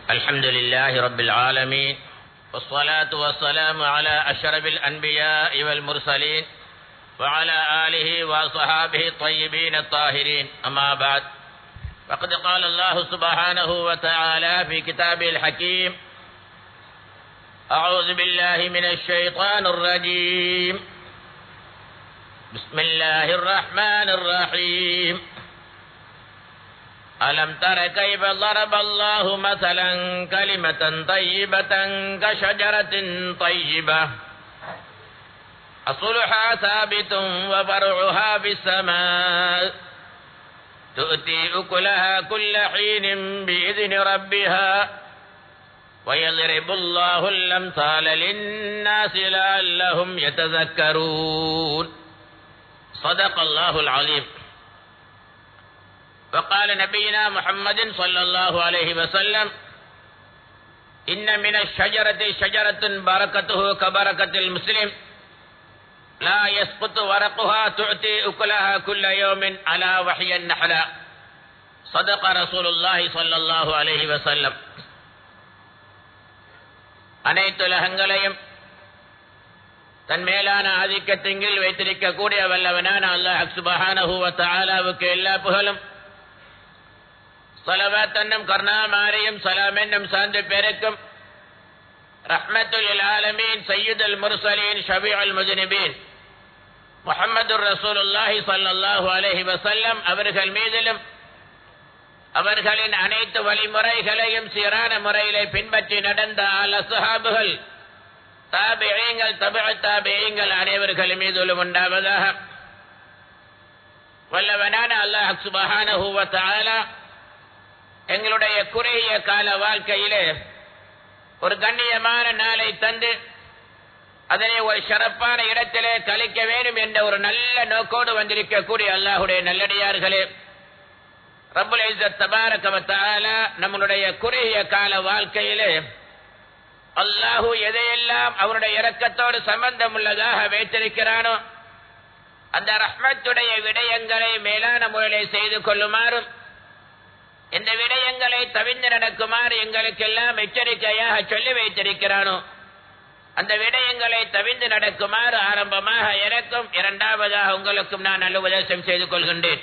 الحمد لله رب العالمين والصلاة والسلام على أشرف الأنبياء والمرسلين وعلى آله وصحابه الطيبين الطاهرين أما بعد فقد قال الله سبحانه وتعالى في كتابه الحكيم أعوذ بالله من الشيطان الرجيم بسم الله الرحمن الرحيم ألم تر كيف ضرب الله مثلا كلمة طيبة كشجرة طيبة أصلها ثابت وفرعها في السماء تؤتي أكلها كل حين بإذن ربها ويضرب الله الأمثال للناس لعلهم يتذكرون صدق الله العظيم وقال نبينا محمد صلى الله عليه وسلم إن من الشجرة شجرة بركته كبركة المسلم لا يسقط ورقها تعطي أكلها كل يوم على وحي النحل صدق رسول الله صلى الله عليه وسلم அனைத்துலகங்களையும் தன் மேலான ஆதிக்கத்திங்கில் வைத்திருக்கக்கூடிய வல்லவனான அல்லாஹ் சுபஹானஹுவ தாலாவுக்கு எல்லா புகழும் சலவாத் என்னும் கர்ணாமாரியும் சலாம் என்னும் சார்ந்த பேருக்கும் ரஹ்மத்துல் ஆலமீன் சையீதுல் முர்சலீன் ஷபீஉல் முஜ்னிபீன் முஹம்மது ரசூலுல்லாஹி ஸல்லல்லாஹு அலைஹி வஸல்லம் அவர்கள் மீதிலும் அவர்களின் அனைத்து வழிமுறைகளையும் சீரான முறையிலே பின்பற்றி நடந்த ஆல் அசுஹாபுகள் தாபியங்கள் தபிழ தாபியங்கள் அனைவர்கள் மீதிலும் உண்டாவதாக வல்லவனான அல்லாஹ் சுபஹானஹு வ தஆலா எங்களுடைய குறுகிய கால வாழ்க்கையிலே ஒரு கண்ணியமான நாளை தந்து அதனை ஒரு சிறப்பான இடத்திலே கழிக்க வேண்டும் என்ற ஒரு நல்ல நோக்கோடு வந்திருக்கக்கூடிய அல்லாஹுடைய நல்லடியார்களே ரபுல் தபாரகவத்தால நம்மளுடைய குறுகிய கால வாழ்க்கையிலே அல்லாஹு எதையெல்லாம் அவருடைய இரக்கத்தோடு சம்பந்தம் உள்ளதாக வைத்திருக்கிறானோ அந்த ரஹ்மத்துடைய விடயங்களை மேலான முறையிலே செய்து கொள்ளுமாறும் இந்த விடயங்களை தவிர்ந்து நடக்குமாறு எங்களுக்கெல்லாம் எச்சரிக்கையாக சொல்லி வைத்திருக்கிறானோ அந்த விடயங்களை தவிர்ந்து நடக்குமாறு ஆரம்பமாக எனக்கும் இரண்டாவதாக உங்களுக்கும் நான் நல்ல உபதேசம் செய்து கொள்கின்றேன்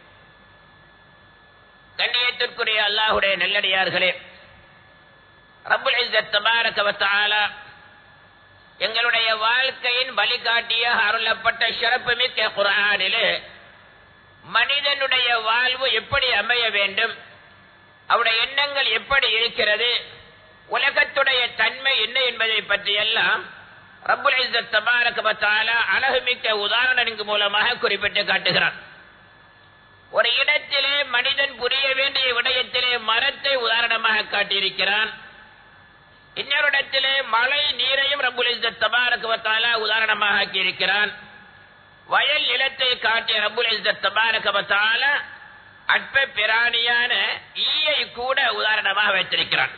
கண்ணியத்திற்குரிய அல்லாஹுடைய நல்லடியார்களே ரபுல் தபாரகவத்தாலா எங்களுடைய வாழ்க்கையின் வழிகாட்டியாக அருளப்பட்ட சிறப்பு மிக்க குரானிலே மனிதனுடைய வாழ்வு எப்படி அமைய வேண்டும் அவருடைய எண்ணங்கள் எப்படி இருக்கிறது உலகத்துடைய தன்மை என்ன என்பதை பற்றியெல்லாம் ரபுல் தபாரகவத்தால அழகுமிக்க உதாரணங்கள் மூலமாக குறிப்பிட்டு காட்டுகிறான் ஒரு இடத்திலே மனிதன் புரிய வேண்டிய விடயத்திலே மரத்தை உதாரணமாக காட்டியிருக்கிறான் இன்னொரு இடத்திலே மழை நீரையும் ரபுல் தபாரகவத்தால உதாரணமாக ஆக்கியிருக்கிறான் வயல் நிலத்தை காட்டிய ரபுல் தபாரகவத்தால அற்ப பிராணியான ஈயை கூட உதாரணமாக வைத்திருக்கிறான்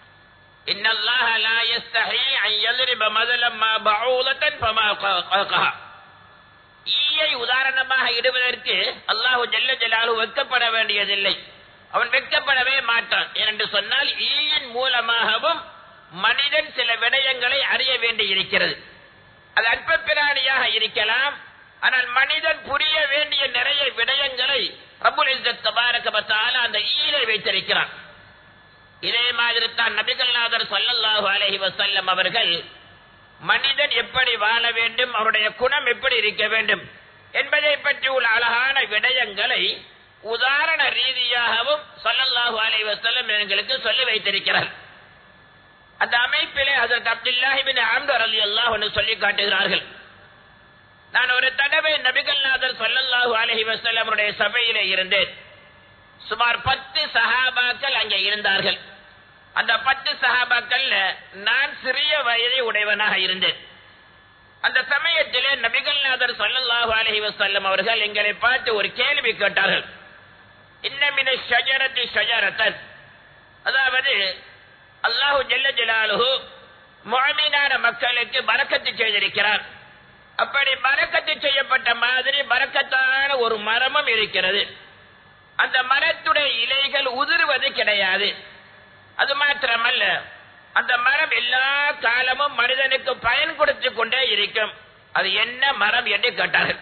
ஈயை உதாரணமாக இடுவதற்கு அல்லாஹு ஜல்ல ஜலாலு வெக்கப்பட வேண்டியதில்லை அவன் வெக்கப்படவே மாட்டான் என்று சொன்னால் ஈயின் மூலமாகவும் மனிதன் சில விடயங்களை அறிய வேண்டி இருக்கிறது அது அற்ப பிராணியாக இருக்கலாம் ஆனால் மனிதன் புரிய வேண்டிய நிறைய விடயங்களை ரபுல் தபாரகபத்தால அந்த ஈரை வைத்திருக்கிறான் இதே மாதிரி தான் நபிகள்நாதர் சல்லல்லாஹு அலஹி வசல்லம் அவர்கள் மனிதன் எப்படி வாழ வேண்டும் அவருடைய குணம் எப்படி இருக்க வேண்டும் என்பதை பற்றி உள்ள அழகான விடயங்களை உதாரண ரீதியாகவும் சல்லல்லாஹு அலஹி வசல்லம் எங்களுக்கு சொல்லி வைத்திருக்கிறார் அந்த அமைப்பிலே அதற்கு அப்துல்லாஹிபின் ஆம்தர் அலி அல்லாஹ் சொல்லி காட்டுகிறார்கள் நான் ஒரு தடவை நபிகள்நாதர் சொல்லல்லாஹு அலஹி வசல்லமுடைய சபையிலே இருந்தேன் சுமார் பத்து சஹாபாக்கள் அங்கே இருந்தார்கள் அந்த பத்து சஹாபாக்கள் நான் சிறிய வயதை உடையவனாக இருந்தேன் அந்த சமயத்திலே நபிகள்நாதர் சொல்லல்லாஹு அலஹி வசல்லம் அவர்கள் எங்களை பார்த்து ஒரு கேள்வி கேட்டார்கள் இன்னமின ஷஜரத்தி ஷஜரத்தன் அதாவது அல்லாஹு ஜல்ல ஜலாலுஹு முழமீனான மக்களுக்கு பறக்கத்து செய்திருக்கிறார் அப்படி பறக்கத்து செய்யப்பட்ட மாதிரி பறக்கத்தான ஒரு மரமும் இருக்கிறது அந்த மரத்துடைய இலைகள் உதிர்வது கிடையாது அது மாத்திரமல்ல அந்த மரம் எல்லா காலமும் மனிதனுக்கு பயன் கொடுத்து கொண்டே இருக்கும் அது என்ன மரம் என்று கேட்டார்கள்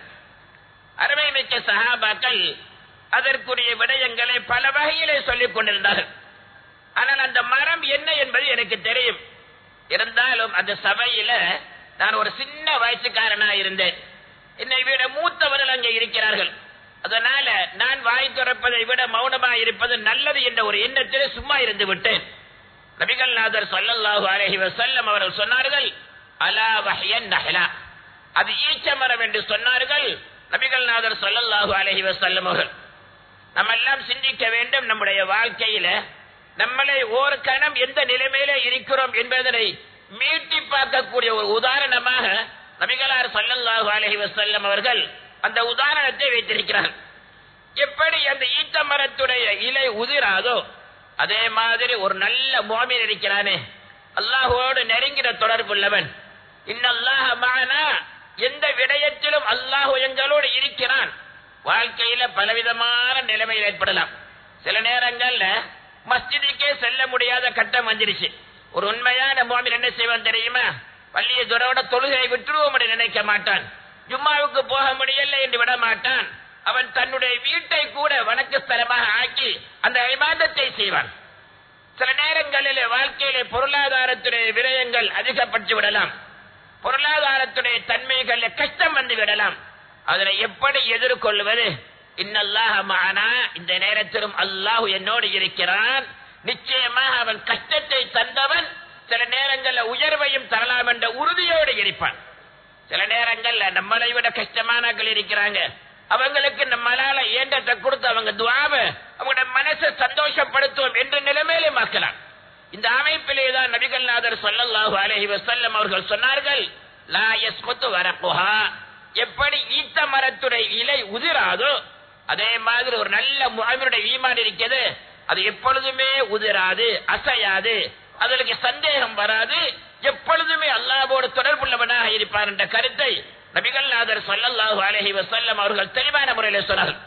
அருமை மிக்க சகாபாக்கள் அதற்குரிய விடயங்களை பல வகையிலே சொல்லிக் கொண்டிருந்தார்கள் ஆனால் அந்த மரம் என்ன என்பது எனக்கு தெரியும் இருந்தாலும் அந்த சபையில நான் ஒரு சின்ன வயசுக்காரனா இருந்தேன் என்னை விட மூத்தவர்கள் அங்கே இருக்கிறார்கள் அதனால நான் வாய் துறப்பதை விட மௌனமா இருப்பது நல்லது என்ற ஒரு எண்ணத்திலே சும்மா இருந்து விட்டேன் நபிகள் நாதர் சொல்லல்லாஹு அலஹி வசல்லம் அவர்கள் சொன்னார்கள் அலா வஹயன் நஹலா அது ஈச்ச மரம் என்று சொன்னார்கள் நபிகள் நாதர் சொல்லல்லாஹு அலஹி வசல்லம் அவர்கள் நம்ம எல்லாம் சிந்திக்க வேண்டும் நம்முடைய வாழ்க்கையில நம்மளை ஒரு கணம் எந்த நிலைமையில இருக்கிறோம் என்பதனை மீட்டி பார்க்கக்கூடிய ஒரு உதாரணமாக நபிகளார் சல்லல்லாஹு அலஹி வசல்லம் அவர்கள் அந்த உதாரணத்தை வைத்திருக்கிறார்கள் எப்படி அந்த ஈத்த மரத்துடைய இலை உதிராதோ அதே மாதிரி ஒரு நல்ல மோமின் இருக்கிறானே அல்லாஹோடு நெருங்கின தொடர்புள்ளவன் இன்னல்லாஹ மானா எந்த விடயத்திலும் அல்லாஹு எங்களோடு இருக்கிறான் வாழ்க்கையில பலவிதமான நிலைமையில் ஏற்படலாம் சில நேரங்கள்ல மஸ்ஜிதுக்கே செல்ல முடியாத கட்டம் வந்துருச்சு ஒரு உண்மையான மோமின் என்ன செய்வான் தெரியுமா பள்ளியை துறவோட தொழுகை விட்டுருவோம் என்று நினைக்க மாட்டான் ஜும்மாவுக்கு போக முடியல என்று விட மாட்டான் அவன் தன்னுடைய வீட்டை கூட வணக்க ஸ்தலமாக ஆக்கி அந்த விவாதத்தை செய்வான் சில நேரங்களில் வாழ்க்கையிலே பொருளாதாரத்துடைய விரயங்கள் அதிகப்பட்டு விடலாம் பொருளாதாரத்துடைய தன்மைகள் கஷ்டம் வந்து விடலாம் அதனை எப்படி எதிர்கொள்வது இன்னல்லாஹ மானா இந்த நேரத்திலும் அல்லாஹ் என்னோடு இருக்கிறான் நிச்சயமாக அவன் கஷ்டத்தை தந்தவன் சில நேரங்களில் உயர்வையும் தரலாம் என்ற உறுதியோடு இருப்பான் சில நேரங்கள்ல நம்மளை விட கஷ்டமானவர்கள் இருக்கிறாங்க அவங்களுக்கு நம்மளால ஏண்டத்தை கொடுத்து அவங்க துவாவ அவங்களோட மனசை சந்தோஷப்படுத்துவோம் என்ற நிலைமையிலே மாக்கலாம் இந்த அமைப்பிலே தான் நபிகள் நாதர் சொல்லல்லாஹு அலஹி வசல்லம் அவர்கள் சொன்னார்கள் லா யஸ்முத்து வரப்புஹா எப்படி ஈத்த மரத்துடைய இலை உதிராதோ அதே மாதிரி ஒரு நல்ல முகமனுடைய ஈமான் இருக்கிறது அது எப்பொழுதுமே உதிராது அசையாது அதற்கு சந்தேகம் வராது எப்பொழுதுமே அல்லாவோடு தொடர்புள்ளவனாக இருப்பார் என்ற கருத்தை நபிகள் நாதர் சொல்லல்லாஹு அலஹி வசல்லம் அவர்கள் தெளிவான முறையில் சொன்னார்கள்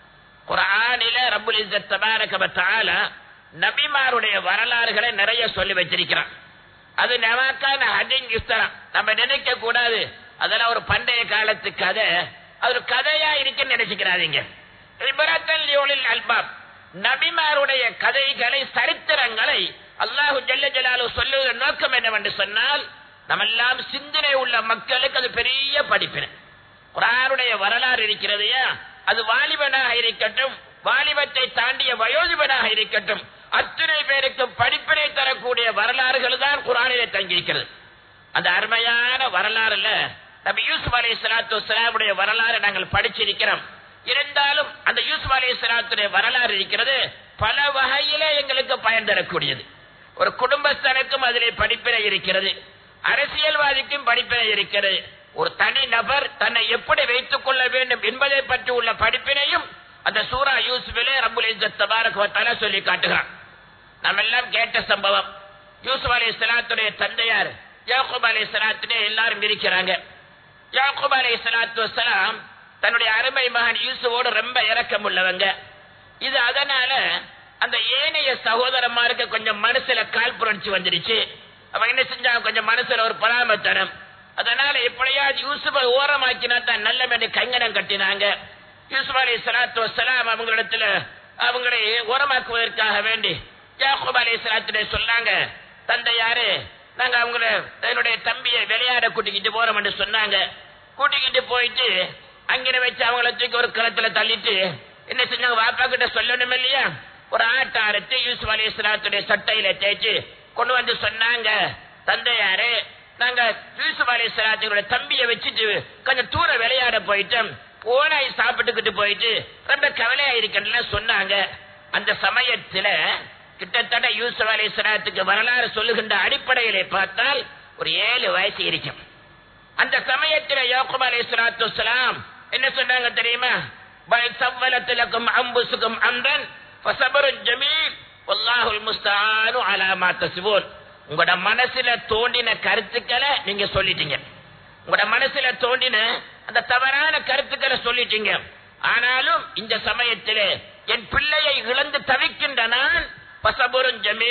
குரானில ரப்புல் இஸ்ஸத் தபாரக வ தஆலா நபிமாருடைய வரலாறுகளை நிறைய சொல்லி வச்சிருக்கிறான் அது நமக்கான ஹதிங் யுஸ்தரம் நம்ம நினைக்க கூடாது அதெல்லாம் ஒரு பண்டைய காலத்து கதை அது ஒரு கதையா இருக்குன்னு நினைச்சுக்கிறாதீங்க இபரத்தல் யோலில் அல்பாப் நபிமாருடைய கதைகளை சரித்திரங்களை அல்லாஹு ஜல்ல ஜலாலு சொல்லுவதன் நோக்கம் என்னவென்று சொன்னால் நம்மெல்லாம் சிந்தனை உள்ள மக்களுக்கு அது பெரிய படிப்பினை குரானுடைய வரலாறு இருக்கிறதையா அது வாலிபனாக இருக்கட்டும் வாலிபத்தை தாண்டிய வயோதிபனாக இருக்கட்டும் அத்தனை பேருக்கு படிப்பினை தரக்கூடிய வரலாறுகள் தான் குரானிலே தங்கியிருக்கிறது அந்த அருமையான வரலாறுல நம்ம யூசுப் அலி சலாத்து வலாமுடைய வரலாறு நாங்கள் படிச்சிருக்கிறோம் இருந்தாலும் அந்த யூசுப் அலி சலாத்துடைய வரலாறு இருக்கிறது பல வகையிலே எங்களுக்கு பயன் தரக்கூடியது ஒரு குடும்பஸ்தனுக்கும் அதிலே படிப்பினை இருக்கிறது அரசியல்வாதிக்கும் படிப்பினை இருக்கிறது ஒரு தனி நபர் தன்னை எப்படி வைத்துக் கொள்ள வேண்டும் என்பதை பற்றி உள்ள படிப்பினையும் அந்த சூரா யூசுஃபிலே ரபுல் இஸ்ஸத் தபாரக் வ தஆலா சொல்லி காட்டுகிறான் நம்ம எல்லாம் கேட்ட சம்பவம் யூசுப் அலி சலாத்துடைய தந்தையார் யாக்கூப் அலி சலாத்துடைய எல்லாரும் இருக்கிறாங்க யாக்கூப் அலி சலாத்து வசலாம் தன்னுடைய அருமை மகன் யூசுவோடு ரொம்ப இறக்கம் உள்ளவங்க இது அதனால அந்த ஏனைய சகோதரமாருக்கு கொஞ்சம் மனசுல கால் புரட்சி வந்துருச்சு அவன் என்ன செஞ்சாங்க கொஞ்சம் மனசுல ஒரு பராமத்தனம் அதனால எப்படியாவது யூசுஃபை ஓரமாக்கினா தான் நல்ல மேலே கங்கணம் கட்டினாங்க யூசுப் அலி சலாத்து வசலாம் அவங்களிடத்துல அவங்களை ஓரமாக்குவதற்காக வேண்டி யாக்கூப் அலி சலாத்துல சொன்னாங்க தந்தையாரு நாங்க அவங்கள என்னுடைய தம்பியை விளையாட கூட்டிக்கிட்டு போறோம் என்று சொன்னாங்க கூட்டிக்கிட்டு போயிட்டு அங்கே வச்சு அவங்கள தூக்கி ஒரு களத்துல தள்ளிட்டு என்ன செஞ்சாங்க வாப்பா கிட்ட சொல்லணும் இல்லையா ஒரு ஆட்டை அரைச்சு யூசுப் அலி இஸ்லாத்துடைய சட்டையில தேய்ச்சு கொண்டு வந்து சொன்னாங்க தந்தையாரு நாங்க யூசுப் அலி இஸ்லாத்துடைய தம்பியை வச்சுட்டு கொஞ்சம் தூர விளையாட போயிட்டோம் ஓனாய் சாப்பிட்டுக்கிட்டு போயிட்டு ரொம்ப கவலையா இருக்கன்னு சொன்னாங்க அந்த சமயத்துல கிட்டத்தட்ட யூசுப் அலி இஸ்லாத்துக்கு வரலாறு சொல்லுகின்ற அடிப்படையிலே பார்த்தால் ஒரு ஏழு வயசு இருக்கும் அந்த சமயத்தில் யாக்கூப் அலி இஸ்லாத்து வலாம் என்ன சொன்னாங்க தெரியுமா பல் சவ்வலத்திலக்கும் அம்புசுக்கும் அம்பன் ஃபசபருன் ஜமீல் வல்லாஹுல் முஸ்தானு அலா மா தஸ்பூன் உங்களோட மனசுல தோண்டின கருத்துக்களை நீங்க சொல்லிட்டீங்க உங்களோட மனசுல தோண்டின அந்த தவறான கருத்துக்களை சொல்லிட்டீங்க ஆனாலும் இந்த சமயத்திலே என் பிள்ளையை இழந்து தவிக்கின்ற நான் பசபுரும் ஜமீல்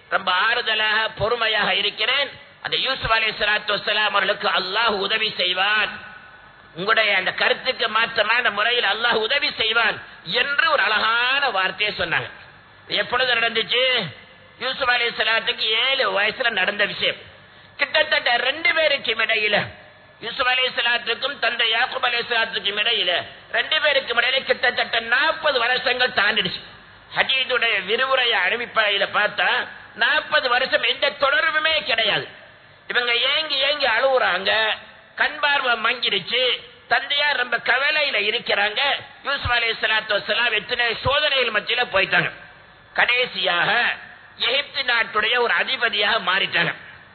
ரொம்ப ஆறுதலாக பொறுமையாக இருக்கிறேன் அந்த யூசுப் அலி சலாத்து வசலாம் அவர்களுக்கு அல்லாஹ் உதவி செய்வான் உங்களுடைய அந்த கருத்துக்கு மாற்றமான முறையில் அல்லாஹ் உதவி செய்வான் என்று ஒரு அழகான வார்த்தையை சொன்னாங்க எப்பொழுது நடந்துச்சு யூசுப் அலி சலாத்துக்கு ஏழு வயசுல நடந்த விஷயம் கிட்டத்தட்ட ரெண்டு பேருக்கும் இடையில யூசுப் அலி சலாத்துக்கும் தந்தை யாக்குப் அலி சலாத்துக்கும் இடையில ரெண்டு பேருக்கும் இடையில கிட்டத்தட்ட நாற்பது வருஷங்கள் தாண்டிடுச்சு ஹஜீதுடைய விரிவுரைய அனுப்பிப்படையில பார்த்தா நாற்பது வருஷம் எந்த தொடர்புமே கிடையாது இவங்க ஏங்கி ஏங்கி அழுகுறாங்க கண் பார்வை மங்கிடுச்சு தந்தையார் ரொம்ப கவலையில இருக்கிறாங்க யூசுப் அலி சலாத்து வசலாம் எத்தனை சோதனைகள் மத்தியில போயிட்டாங்க கடைசியாக எகிப்து நாட்டுடைய ஒரு அதிபதியாக மாறிட்டாங்க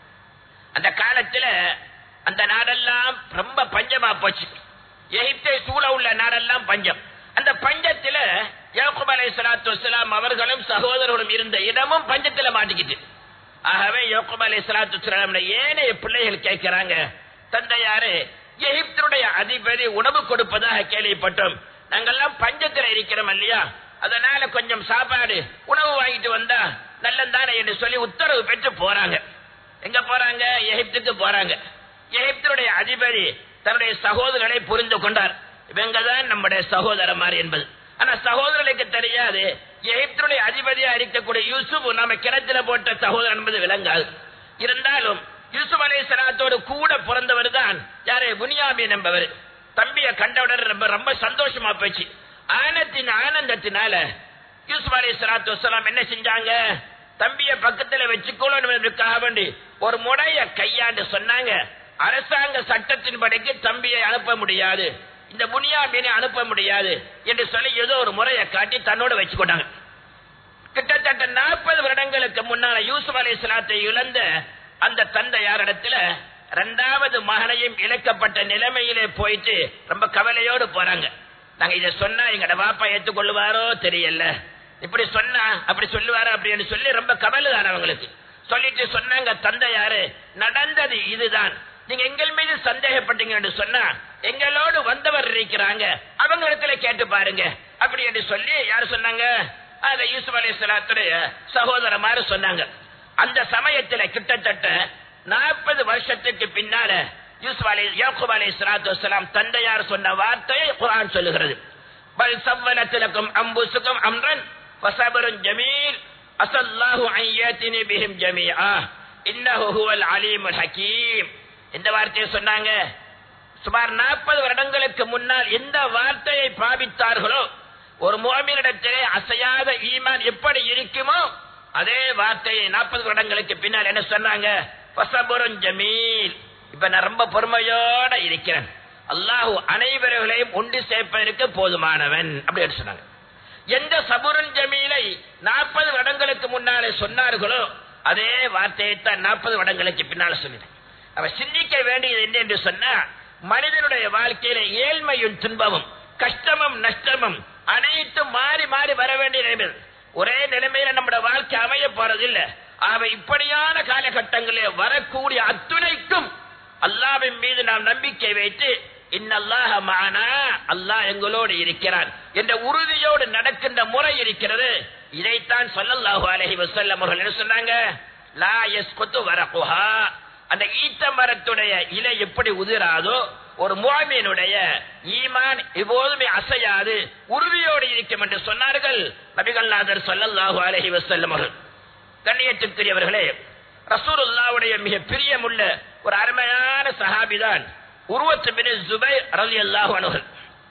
அந்த காலத்துல அந்த நாடெல்லாம் ரொம்ப பஞ்சமா போச்சு எகிப்தை சூழ உள்ள நாடெல்லாம் பஞ்சம் அந்த பஞ்சத்துல யாக்குப் அலை சலாத்து வசலாம் அவர்களும் சகோதரர்களும் இருந்த இடமும் பஞ்சத்துல மாட்டிக்கிட்டு ஆகவே யோகுப் அலி சலாத்து வசலாம் ஏனைய பிள்ளைகள் கேட்கிறாங்க தந்தையாரு எகிப்தனுடைய அதிபதி உணவு கொடுப்பதாக கேள்விப்பட்டோம் நாங்கெல்லாம் பஞ்சத்துல இருக்கிறோம் இல்லையா அதனால கொஞ்சம் சாப்பாடு உணவு வாங்கிட்டு வந்தா நல்லந்தானே என்று சொல்லி உத்தரவு பெற்று போறாங்க எங்க போறாங்க எகிப்துக்கு போறாங்க எகிப்தனுடைய அதிபதி தன்னுடைய சகோதரர்களை புரிந்து கொண்டார் இவங்க தான் நம்முடைய சகோதரமார் என்பது ஆனா சகோதரர்களுக்கு தெரியாது எகிப்தனுடைய அதிபதியா இருக்கக்கூடிய யூசுப் நம்ம கிணத்துல போட்ட சகோதரன் என்பது விளங்காது இருந்தாலும் யூசுப் அலை சலாத்தோடு கூட பிறந்தவர் தான் யாரு புனியாமி என்பவர் தம்பிய கண்டவுடன் ரொம்ப ரொம்ப சந்தோஷமா போச்சு ஆனத்தின் ஆனந்தத்தினால யூசுப் அலை சலாத்து வசலாம் என்ன செஞ்சாங்க தம்பிய பக்கத்துல வச்சுக்கொள்ளணுக்காக வேண்டி ஒரு முறைய கையாண்டு சொன்னாங்க அரசாங்க சட்டத்தின்படிக்கு தம்பியை அனுப்ப முடியாது இந்த புனியாமீனை அனுப்ப முடியாது என்று சொல்லி ஏதோ ஒரு முறையை காட்டி தன்னோட வச்சுக்கொண்டாங்க கிட்டத்தட்ட நாற்பது வருடங்களுக்கு முன்னால யூசுப் அலி இஸ்லாத்தை இழந்த அந்த தந்தையாரிடத்துல இரண்டாவது மகனையும் இழக்கப்பட்ட நிலைமையிலே போயிட்டு ரொம்ப கவலையோடு போறாங்க நாங்க இதை சொன்னா எங்கட பாப்பா ஏத்துக்கொள்ளுவாரோ தெரியல இப்படி சொன்னா அப்படி சொல்லுவாரோ அப்படின்னு சொல்லி ரொம்ப கவலை தான் அவங்களுக்கு சொல்லிட்டு சொன்னாங்க தந்தையாரு நடந்தது இதுதான் நீங்க எங்கள் மீது சந்தேகப்பட்டீங்க என்று சொன்னா எங்களோடு வந்தவர் இருக்கிறாங்க அவங்க இடத்துல கேட்டு பாருங்க அப்படி என்று சொல்லி யார் சொன்னாங்க அத யூசுப் அலி சலாத்துடைய சகோதரமாரு சொன்னாங்க அந்த சமயத்துல கிட்டத்தட்ட நாற்பது வருஷத்துக்கு பின்னால யூசுப் அலி யாக்குப் அலி சலாத்து வலாம் தந்தையார் சொன்ன வார்த்தையை குரான் சொல்லுகிறது பல் சவ்வலத்திலக்கும் அம்புசுக்கும் அம்ரன் வசபருன் ஜமீல் அசல்லாஹு ஐயாத்தினி பிஹிம் ஜமீஆ இன்னஹு ஹுவல் அலீமுல் ஹக்கீம் எந்த வார்த்தையை சொன்னாங்க சுமார் நாற்பது வருடங்களுக்கு முன்னால் எந்த வார்த்தையை பாவித்தார்களோ ஒரு மோமினிடத்திலே அசையாத ஈமான் எப்படி இருக்குமோ அதே வார்த்தையை நாற்பது வருடங்களுக்கு பின்னால் என்ன சொன்னாங்க பசபுரம் ஜமீல் இப்ப நான் ரொம்ப பொறுமையோட இருக்கிறேன் அல்லாஹு அனைவர்களையும் ஒன்று சேர்ப்பதற்கு போதுமானவன் அப்படி சொன்னாங்க எந்த சபுரன் ஜமீலை நாற்பது வருடங்களுக்கு முன்னாலே சொன்னார்களோ அதே வார்த்தையை தான் நாற்பது வருடங்களுக்கு பின்னால சொன்னேன் அவ சிந்திக்க வேண்டியது என்ன என்று சொன்னா மனிதனுடைய வாழ்க்கையில ஏழ்மையும் துன்பமும் கஷ்டமும் நஷ்டமும் அனைத்தும் மாறி மாறி வர வேண்டிய நிலைமை ஒரே நிலைமையில நம்முடைய வாழ்க்கை அமைய போறதில்ல ஆகவே இப்படியான காலகட்டங்களில் வரக்கூடிய அத்துணைக்கும் அல்லாவின் மீது நாம் நம்பிக்கை வைத்து இன்னல்லாஹ மானா அல்லாஹ் எங்களோடு இருக்கிறான் என்ற உறுதியோடு நடக்கின்ற முறை இருக்கிறது இதைத்தான் சொல்லல்லாஹு அலைஹி வஸல்லம் அவர்கள் என்ன சொன்னாங்க லா யஸ்குத்து வரகுஹா அந்த ஈத்த மரத்துடைய இலை எப்படி உதிராதோ ஒரு முவாமியனுடைய ஈமான் எப்போதுமே அசையாது உறுதியோடு இருக்கும் என்று சொன்னார்கள் நபிகள் நாதர் சொல்லல்லாஹு அலஹி வசல்லம் அவர்கள் கண்ணியத்திற்குரியவர்களே ரசூலுல்லாவுடைய மிக பிரியமுள்ள ஒரு அருமையான சஹாபிதான் உருவத்து பின் ஜுபை ரலி அல்லாஹு அனுகள்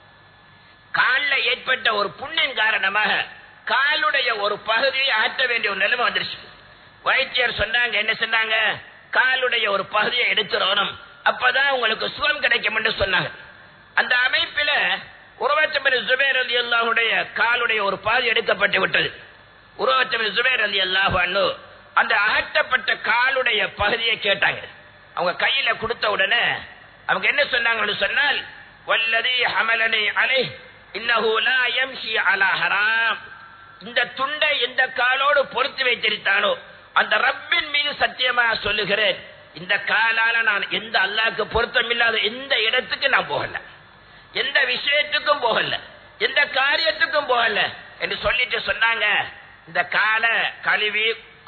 காலில் ஏற்பட்ட ஒரு புண்ணின் காரணமாக காலுடைய ஒரு பகுதியை ஆற்ற வேண்டிய ஒரு நிலைமை வந்துருச்சு வைத்தியர் சொன்னாங்க என்ன சொன்னாங்க காலுடைய ஒரு பகுதியை எடுத்துடணும் அப்பதான் உங்களுக்கு சுகம் கிடைக்கும் என்று சொன்னாங்க அந்த அமைப்பில உருவச்சமின் ஜுபேர் அலி அல்லாஹுடைய காலுடைய ஒரு பாதி எடுக்கப்பட்டு விட்டது உருவச்சமின் ஜுபேர் அலி அல்லாஹு அண்ணு அந்த அகற்றப்பட்ட காலுடைய பகுதியை கேட்டாங்க அவங்க கையில கொடுத்த உடனே அவங்க என்ன சொன்னாங்கன்னு சொன்னால் வல்லதி ஹமலனை அலை இன்னஹு லா யம்ஷி அலா ஹராம் இந்த துண்டை எந்த காலோடு பொறுத்து வைத்திருத்தானோ அந்த ரப்பின் மீது சத்தியமாக சொல்லுகிறேன் இந்த காலால நான் எந்த அல்லாக்கு பொருத்தம் இல்லாத எந்த இடத்துக்கு நான் போகல எந்த விஷயத்துக்கும் போகல எந்த காரியத்துக்கும் போகல என்று சொல்லிட்டு சொன்னாங்க இந்த காலை கழுவி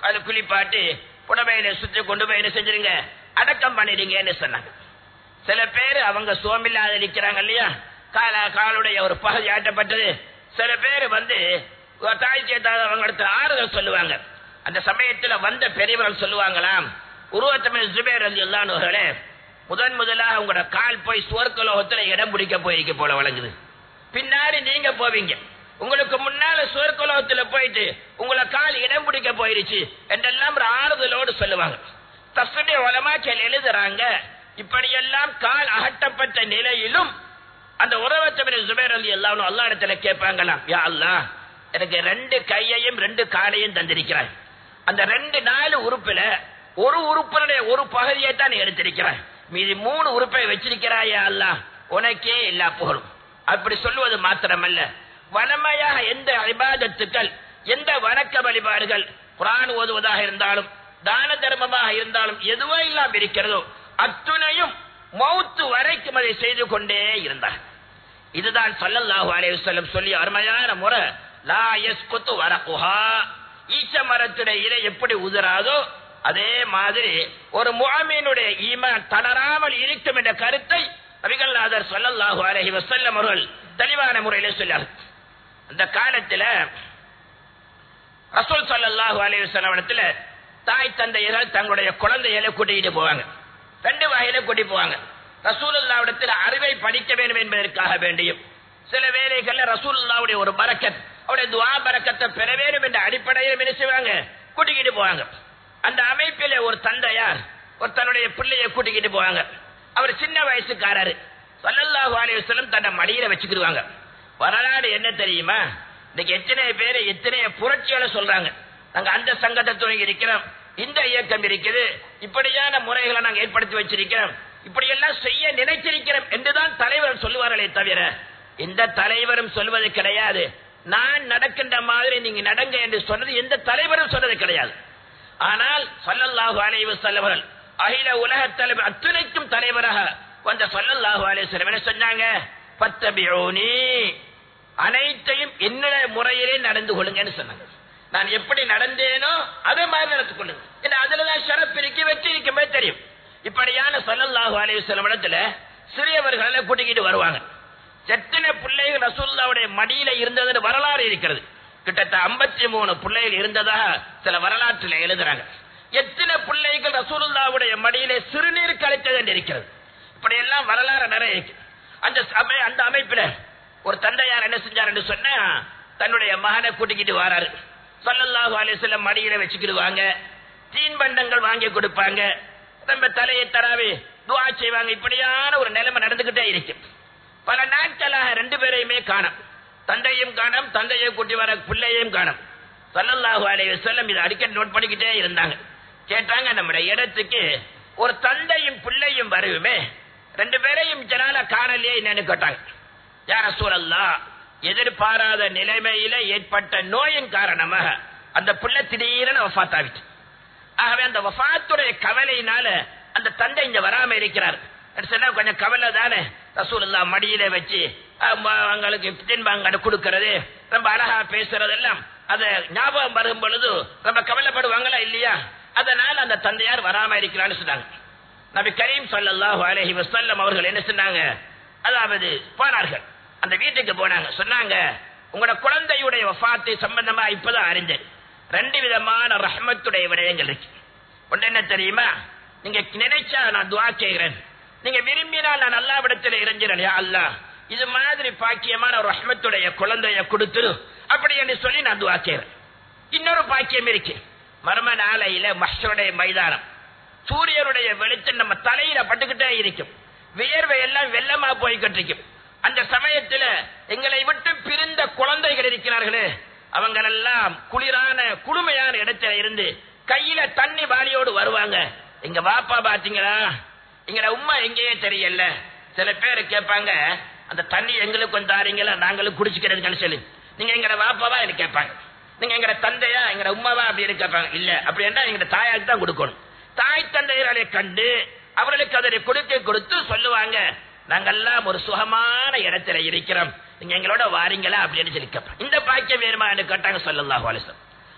அது குளிப்பாட்டி புடவையில சுத்தி கொண்டு போய் என்ன செஞ்சிருங்க அடக்கம் பண்ணிடுங்கன்னு சொன்னாங்க சில பேர் அவங்க சோமில்லாத இருக்கிறாங்க இல்லையா கால காலுடைய ஒரு பகுதி ஆட்டப்பட்டது சில பேர் வந்து ஒரு தாய் சேத்தாத அவங்க இடத்துல ஆறுதல் சொல்லுவாங்க அந்த சமயத்துல வந்த பெரியவர்கள் சொல்லுவாங்களாம் உருவத்தமிழ் ஜுபேர் அலி அல்லானவர்களே முதன் முதலாக உங்களோட கால் போய் சுவர்க்கலோகத்துல இடம் பிடிக்க போயிருக்க போல வழங்குது பின்னாடி நீங்க போவீங்க உங்களுக்கு முன்னால சுவர்க்கலோகத்துல போயிட்டு உங்களை கால் இடம் பிடிக்க போயிருச்சு என்றெல்லாம் ஒரு ஆறுதலோடு சொல்லுவாங்க தஸ்துடைய உலமாச்சல் எழுதுறாங்க இப்படியெல்லாம் கால் அகட்டப்பட்ட நிலையிலும் அந்த உறவத்தமிழ் சுபேர் அலி எல்லாம் அல்லா இடத்துல கேட்பாங்களாம் யா அல்லா எனக்கு ரெண்டு கையையும் ரெண்டு காலையும் தந்திருக்கிறாய் அந்த ரெண்டு நாலு உறுப்புல ஒரு உறுப்பினுடைய ஒரு பகுதியை தான் நீ எடுத்திருக்கிறாய் மீதி மூணு உறுப்பை வச்சிருக்கிறாயா அல்லா உனக்கே எல்லா புகழும் அப்படி சொல்லுவது மாத்திரமல்ல வளமையாக எந்த இபாதத்துக்கள் எந்த வணக்க வழிபாடுகள் குரான் ஓதுவதாக இருந்தாலும் தான தர்மமாக இருந்தாலும் எதுவோ இல்லாம இருக்கிறதோ அத்துணையும் மௌத்து வரைக்கும் அதை செய்து கொண்டே இருந்தார் இதுதான் சல்லல்லாஹு அலைஹி வஸல்லம் சொல்லி அருமையான முறை லா யஸ்குத்து வரகுஹா ஈச்ச மரத்துடைய இலை எப்படி உதிராதோ அதே மாதிரி ஒரு முஅமீனுடைய ஈமான் தளராமல் இருக்கும் என்ற கருத்தை நபிகள்நாதர் ஸல்லல்லாஹு அலைஹி வஸல்லம் அவர்கள் தெளிவான முறையிலே சொன்னார் அந்த காலத்துல ரசூல் ஸல்லல்லாஹு அலைஹி வஸல்லம் இடத்துல தாய் தந்தையர்கள் தங்களுடைய குழந்தைகளை கூட்டிட்டு போவாங்க ரெண்டு வகையில கூட்டி போவாங்க ரசூலுல்லாவிடத்தில் அறிவை படிக்க வேண்டும் என்பதற்காக வேண்டியும் சில வேலைகள்ல ரசூலுல்லாவுடைய ஒரு பரக்கத் அவருடைய துவா பரக்கத்தை பெற வேண்டும் என்ற அடிப்படையில் என்ன செய்வாங்க கூட்டிக்கிட்டு போவாங்க அந்த அமைப்பில ஒரு தந்தையார் ஒரு தன்னுடைய பிள்ளையை கூட்டிக்கிட்டு போவாங்க அவர் சின்ன வயசுக்காரரு சல்லல்லாஹு அலைஹி வஸல்லம் தன்னை மடியில வச்சுக்கிடுவாங்க வரலாறு என்ன தெரியுமா இன்னைக்கு எத்தனை பேர் எத்தனை புரட்சிகளை சொல்றாங்க நாங்க அந்த சங்கத்தை துவங்கி இருக்கிறோம் இந்த இயக்கம் இருக்குது இப்படியான முறைகளை நாங்க ஏற்படுத்தி வச்சிருக்கிறோம் இப்படி எல்லாம் செய்ய நினைச்சிருக்கிறோம் என்றுதான் தலைவர் சொல்லுவார்களே தவிர எந்த தலைவரும் சொல்வது கிடையாது நான் நடக்கின்ற மாதிரி நீங்க நடங்க என்று சொன்னது எந்த தலைவரும் சொன்னது கிடையாது ஆனால் சல்லல்லாஹு அலைஹி வஸல்லம் அவர்கள் அகில உலக தலைவர் அத்துணைக்கும் தலைவராக வந்த சல்லல்லாஹு அலைஹி வஸல்லம் என்ன சொன்னாங்க பத்தபியூனி அனைத்தையும் என்னுடைய முறையிலே நடந்து கொள்ளுங்கன்னு சொன்னாங்க நான் எப்படி நடந்தேனோ அதே மாதிரி நடந்து கொள்ளுங்க ஏன்னா அதுலதான் ஷரப் இருக்கு வெற்றி இருக்குமே தெரியும் இப்படியான சல்லல்லாஹு அலைஹி வஸல்லம் இடத்துல சிறியவர்களை கூட்டிக்கிட்டு வருவாங்க எத்தனை பிள்ளைகள் ரசூல்லாவுடைய மடியில இருந்ததுன்னு வரலாறு இருக்கிறது கிட்டத்தட்ட ஐம்பத்தி மூணு பிள்ளைகள் இருந்ததாக சில வரலாற்றில் எழுதுறாங்க எத்தனை பிள்ளைகள் ரசூலுல்லாவுடைய மடியிலே சிறுநீர் கழித்தது என்று இருக்கிறது இப்படி எல்லாம் வரலாறு நிறைய இருக்கு அந்த சமய அந்த அமைப்பில ஒரு தந்தையார் என்ன செஞ்சார் என்று சொன்னா தன்னுடைய மகனை கூட்டிக்கிட்டு வராரு சல்லல்லாஹு அலைஹி வஸல்லம் மடியில வச்சுக்கிடுவாங்க தீன் பண்டங்கள் வாங்கி கொடுப்பாங்க ரொம்ப தலையை தராவே துவா செய்வாங்க இப்படியான ஒரு நிலைமை நடந்துகிட்டே இருக்கு பல நாட்களாக ரெண்டு பேரையுமே காணும் தந்தையும் காணும் தந்தையை கூட்டி வர பிள்ளையும் காணும் சல்லல்லாஹு அலைஹி வஸல்லம் இதை அடிக்கடி நோட் பண்ணிக்கிட்டே இருந்தாங்க கேட்டாங்க நம்முடைய இடத்துக்கு ஒரு தந்தையும் பிள்ளையும் வருவுமே ரெண்டு பேரையும் ஜனால காணலையே என்னன்னு கேட்டாங்க யார சூழல்லா எதிர்பாராத நிலைமையில ஏற்பட்ட நோயின் காரணமாக அந்த பிள்ளை திடீரென வஃபாத்தாவிட்டு ஆகவே அந்த வஃபாத்துடைய கவலையினால அந்த தந்தை இங்க வராம இருக்கிறார் சொன்னா கொஞ்சம் கவலை தானே ரசூலுல்லா மடியில வச்சு அவங்களுக்கு தின்பாங்க கொடுக்கறது ரொம்ப அழகா பேசுறதெல்லாம் அது ஞாபகம் வரும் பொழுது ரொம்ப கவலைப்படுவாங்களா இல்லையா அதனால அந்த தந்தையார் வராம இருக்கிறான்னு சொன்னாங்க நபி கரீம் சல்லாஹூ அலஹி வசல்லம் அவர்கள் என்ன சொன்னாங்க அதாவது போனார்கள் அந்த வீட்டுக்கு போனாங்க சொன்னாங்க உங்களோட குழந்தையுடைய வஃபாத்தை சம்பந்தமா இப்பதான் அறிஞ்சேன் ரெண்டு விதமான ரஹ்மத்துடைய விடயங்கள் இருக்கு ஒன்று என்ன தெரியுமா நீங்க நினைச்சா நான் துவா செய்கிறேன் நீங்க விரும்பினால் நான் அல்லா விடத்தில் இறைஞ்சிறேன் யா அல்லா இது மாதிரி பாக்கியமான ஒரு ரஹ்மத்துடைய குழந்தைய கொடுத்துரு அப்படி என்று சொல்லி நான் துவா செய்கிறேன் இன்னொரு பாக்கியம் இருக்கு மர்ம நாளையில மஷருடைய மைதானம் சூரியனுடைய வெளிச்சம் நம்ம தலையில பட்டுக்கிட்டே இருக்கும் வியர்வை எல்லாம் வெள்ளமா போய்கிட்டு இருக்கும் அந்த சமயத்துல எங்களை விட்டு பிரிந்த குழந்தைகள் இருக்கிறார்களே அவங்களெல்லாம் குளிரான குளுமையான இடத்துல இருந்து கையில தண்ணி வாளியோடு வருவாங்க எங்க வாப்பா பாத்தீங்களா எங்கட உமா எங்கேயே தெரியல சில பேர் கேட்பாங்க அந்த தண்ணி எங்களுக்கு கொஞ்சம் தாரீங்களா நாங்களும் குடிச்சுக்கிறேன்னு சொல்லி நீங்க எங்கட வாப்பாவா என்று கேட்பாங்க நீங்க எங்கட தந்தையா எங்கட உமாவா அப்படின்னு கேட்பாங்க இல்ல அப்படி என்றா எங்க தாயாருக்கு தான் கொடுக்கணும் தாய் தந்தையர்களை கண்டு அவர்களுக்கு அதனை கொடுக்க கொடுத்து சொல்லுவாங்க நாங்கெல்லாம் ஒரு சுகமான இடத்துல இருக்கிறோம் நீங்க எங்களோட வாரீங்களா அப்படின்னு சொல்லி கேட்பாங்க இந்த பாக்கியம் வேணுமா என்று கேட்டாங்க சொல்லலாம் அலிசம்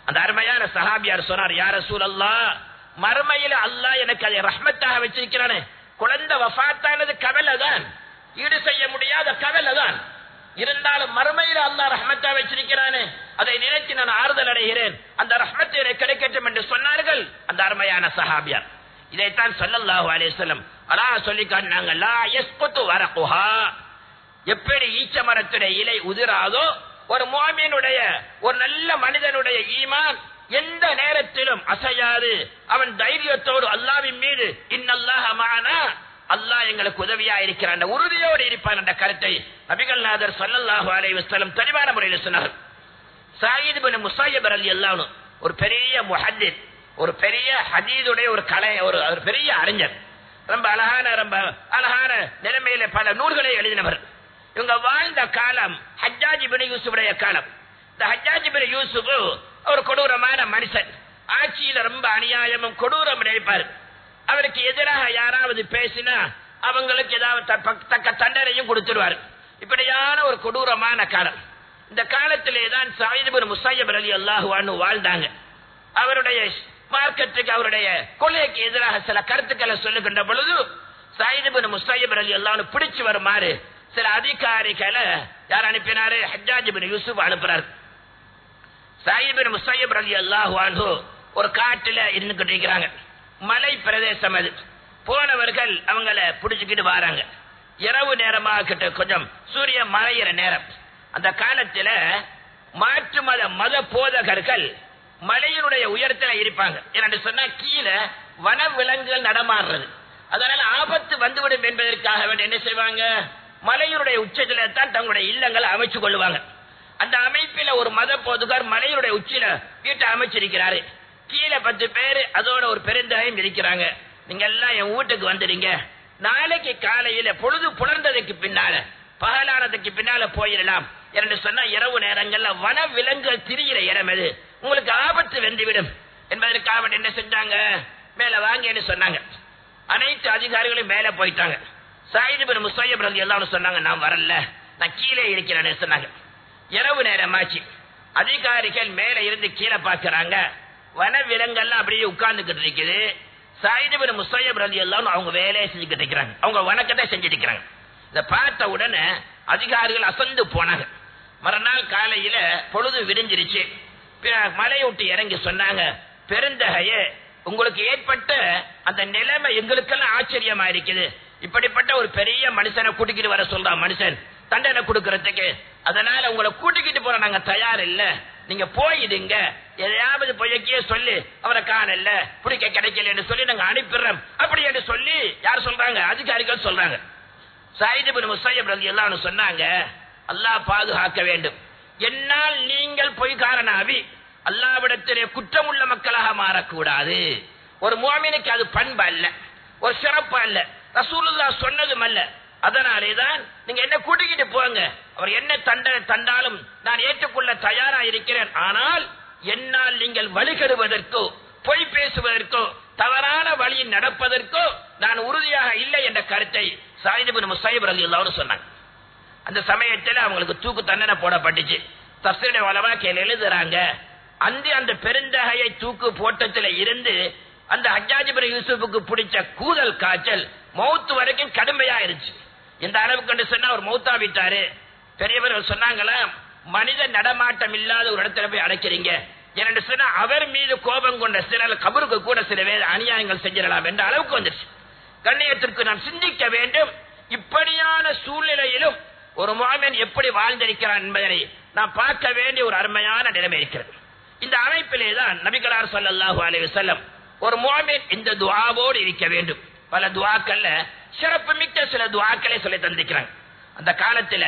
அந்த அருமையான சஹாபியார் சொன்னார் யார சூழல்லா மறுமையில அல்லாஹ் எனக்கு அதை ரஹ்மத்தாக வச்சிருக்கிறானே குழந்தை வஃபாத்தானது கவலை தான் ஈடு செய்ய முடியாத கவலை தான் இருந்தாலும் மறுமையில் அல்லாஹ் ரஹ்மத்தா வச்சிருக்கிறானே அதை நினைத்து நான் ஆறுதல் அடைகிறேன் அந்த ரஹ்மத்தை எனக்கு கிடைக்கட்டும் என்று சொன்னார்கள் அந்த அருமையான சஹாபியார் இதைத்தான் ஸல்லல்லாஹு அலைஹி வஸல்லம் அல்லாஹ் சொல்லி காட்டினாங்க லா யஸ்குத்து வரகுஹா எப்படி ஈச்ச மரத்துடைய இலை உதிராதோ ஒரு முஅமினுடைய ஒரு நல்ல மனிதனுடைய ஈமான் எந்த நேரத்திலும் அசையாது அவன் தைரியத்தோடு அல்லாவின் மீது இன்னல்லாஹ மஅனா அல்லாஹ் எங்களுக்கு உதவியா இருக்கிறான் அந்த உறுதியோடு இருப்பான் என்ற கருத்தை நபிகள் நாதர் ஸல்லல்லாஹு அலைஹி வஸல்லம் தெளிவான முறையில் சொன்னார் சாயித் பின் முஸையப் ரலியல்லாஹு அன்ஹு ஒரு பெரிய முஹத்தித் ஒரு பெரிய ஹதீதுடைய ஒரு கலை ஒரு ஒரு பெரிய அறிஞர் ரொம்ப அழகான ரொம்ப அழகான நிலைமையில பல நூல்களை எழுதினவர் இவங்க வாழ்ந்த காலம் ஹஜ்ஜாஜி பின் யூசுஃபுடைய காலம் இந்த ஹஜ்ஜாஜி பின் யூசுப் ஒரு கொடூரமான மனுஷன் ஆட்சியில ரொம்ப அநியாயமும் கொடூரம் நினைப்பார் அவருக்கு எதிராக யாராவது பேசினா அவங்களுக்கு ஏதாவது தப்ப- தக்க தண்டனையும் கொடுத்துருவார் இப்படியான ஒரு கொடூரமான காலம் இந்த காலத்திலே தான் சாயிதுபுர் முசாயிப் அலி அல்லாஹுவான்னு வாழ்ந்தாங்க அவருடைய மார்க்கத்துக்கு அவருடைய கொள்கைக்கு எதிராக சில கருத்துக்களை சொல்லுகின்ற பொழுது சாயிதுபின் முஸ்தாயிப் அலி அல்லாஹ்னு பிடிச்சு வருமாறு சில அதிகாரிகளை யார் அனுப்பினாரு ஹஜ்ஜாஜ் பின் யூசுப் அனுப்புறாரு சாயிபின் முஸ்தாயிப் அலி அல்லாஹுவான்ஹு ஒரு காட்டுல இருந்துகிட்டு இருக்கிறாங்க மலை பிரதேசம் அது போனவர்கள் அவங்கள பிடிச்சுக்கிட்டு வராங்க இரவு நேரமாக கிட்ட கொஞ்சம் சூரியன் மறையிற நேரம் அந்த காலத்துல மாற்று மத மத போதகர்கள் மலையினுடைய உயரத்துல இருப்பாங்க என்று சொன்னா கீழே வன விலங்குகள் நடமாடுறது அதனால ஆபத்து வந்துவிடும் என்பதற்காக வேண்டி என்ன செய்வாங்க மலையினுடைய உச்சத்தில தான் தங்களுடைய இல்லங்களை அமைச்சு கொள்ளுவாங்க அந்த அமைப்பில ஒரு மத போதுகர் மலையினுடைய உச்சியில வீட்டை அமைச்சிருக்கிறாரு கீழே பத்து பேரு அதோட ஒரு பெருந்தகையும் இருக்கிறாங்க நீங்க எல்லாம் என் வீட்டுக்கு வந்துடுங்க நாளைக்கு காலையில பொழுது புலர்ந்ததுக்கு பின்னால பகலானதுக்கு பின்னால போயிடலாம் என்று சொன்னா இரவு நேரங்கள்ல வன விலங்குகள் திரிகிற இடம் எது உங்களுக்கு ஆபத்து வென்றுவிடும் என்பதற்காக வேண்டி என்ன செஞ்சாங்க மேல வாங்கன்னு சொன்னாங்க அனைத்து அதிகாரிகளும் மேல போயிட்டாங்க சாயிது பின் முசையப் ரலி எல்லாம் சொன்னாங்க நான் வரல நான் கீழே இருக்கிறேன்னு சொன்னாங்க இரவு நேரமாச்சு அதிகாரிகள் மேல இருந்து கீழே பார்க்கறாங்க வன விலங்கெல்லாம் அப்படியே உட்கார்ந்துகிட்டு இருக்குது சாயிது பின் முசையப் ரலி எல்லாம் அவங்க வேலையை செஞ்சுக்கிட்டு இருக்கிறாங்க அவங்க வணக்கத்தை செஞ்சுட்டு இருக்கிறாங்க இதை பார்த்த உடனே அதிகாரிகள் அசந்து போனாங்க மறுநாள் காலையில பொழுது விடிஞ்சிருச்சு பிற- மலையை விட்டு இறங்கி சொன்னாங்க பெருந்தகையே உங்களுக்கு ஏற்பட்ட அந்த நிலைமை எங்களுக்கெல்லாம் ஆச்சரியமா இருக்குது இப்படிப்பட்ட ஒரு பெரிய மனுஷனை கூட்டிக்கிட்டு வர சொல்றான் மனுஷன் தண்டனை கொடுக்கறதுக்கு அதனால உங்களை கூட்டிக்கிட்டு போற நாங்க தயார் இல்ல நீங்க போயிடுங்க எதையாவது பொய்யக்கியே சொல்லி அவரை காணல பிடிக்க கிடைக்கலன்னு சொல்லி நாங்க அனுப்பிடுறோம் அப்படி என்று சொல்லி யார் சொல்றாங்க அதிகாரிகள் சொல்றாங்க சாயிது பின் முசையப் ரலியல்லாஹு அன்ஹு சொன்னாங்க அல்லாஹ் பாதுகாக்க வேண்டும் என்னால் நீங்கள் பொய்காரனாவி அல்லாவிடத்திலே குற்றமுள்ள மக்களாக மாறக்கூடாது ஒரு முஅமினுக்கு அது பண்பு அல்ல ஒரு சிறப்பு அல்ல ரசூலுல்லாஹ் சொன்னதும் அல்ல அதனாலே தான் நீங்க என்ன கூட்டிக்கிட்டு போங்க அவர் என்ன தண்டனை தந்தாலும் நான் ஏற்றுக்கொள்ள தயாரா இருக்கிறேன் ஆனால் என்னால் நீங்கள் வழிகெடுவதற்கோ பொய் பேசுவதற்கோ தவறான வழியில் நடப்பதற்கோ நான் உறுதியாக இல்லை என்ற கருத்தை சாயிதுபின் முசாயிப் ரலி சொன்னாங்க அந்த சமயத்தில் அவங்களுக்கு தூக்கு தண்டனை போடப்பட்டுச்சு தஸ்தீடைய வளவாக்கையில் எழுதுறாங்க அந்த அந்த பெருந்தகையை தூக்கு போட்டத்தில் இருந்து அந்த ஹஜ்ஜாஜிபுர யூசுஃபுக்கு பிடிச்ச கூதல் காய்ச்சல் மௌத்து வரைக்கும் கடுமையா இருந்துச்சு இந்த அளவுக்கு என்று சொன்னா அவர் மௌத்தா விட்டாரு பெரியவர்கள் சொன்னாங்களா மனித நடமாட்டம் இல்லாத ஒரு இடத்துல போய் அடைக்கிறீங்க என்று சொன்னா அவர் மீது கோபம் கொண்ட சிலர் கபருக்கு கூட சில வேத அநியாயங்கள் செஞ்சிடலாம் என்ற அளவுக்கு வந்துருச்சு கண்ணியத்திற்கு நாம் சிந்திக்க வேண்டும் இப்படியான சூழ்நிலையிலும் ஒரு முகமன் எப்படி வாழ்ந்திருக்கிறான் என்பதனை நாம் பார்க்க வேண்டிய ஒரு அருமையான நிலைமை இருக்கிறது இந்த அமைப்பிலே தான் நபிகளார் ஸல்லல்லாஹு அலைஹி வஸல்லம் ஒரு முகமன் இந்த துஆவோடு இருக்க வேண்டும் பல துஆக்கள்ல சிறப்பு மிக்க சில துஆக்களை சொல்லி தந்திருக்கிறாங்க அந்த காலத்துல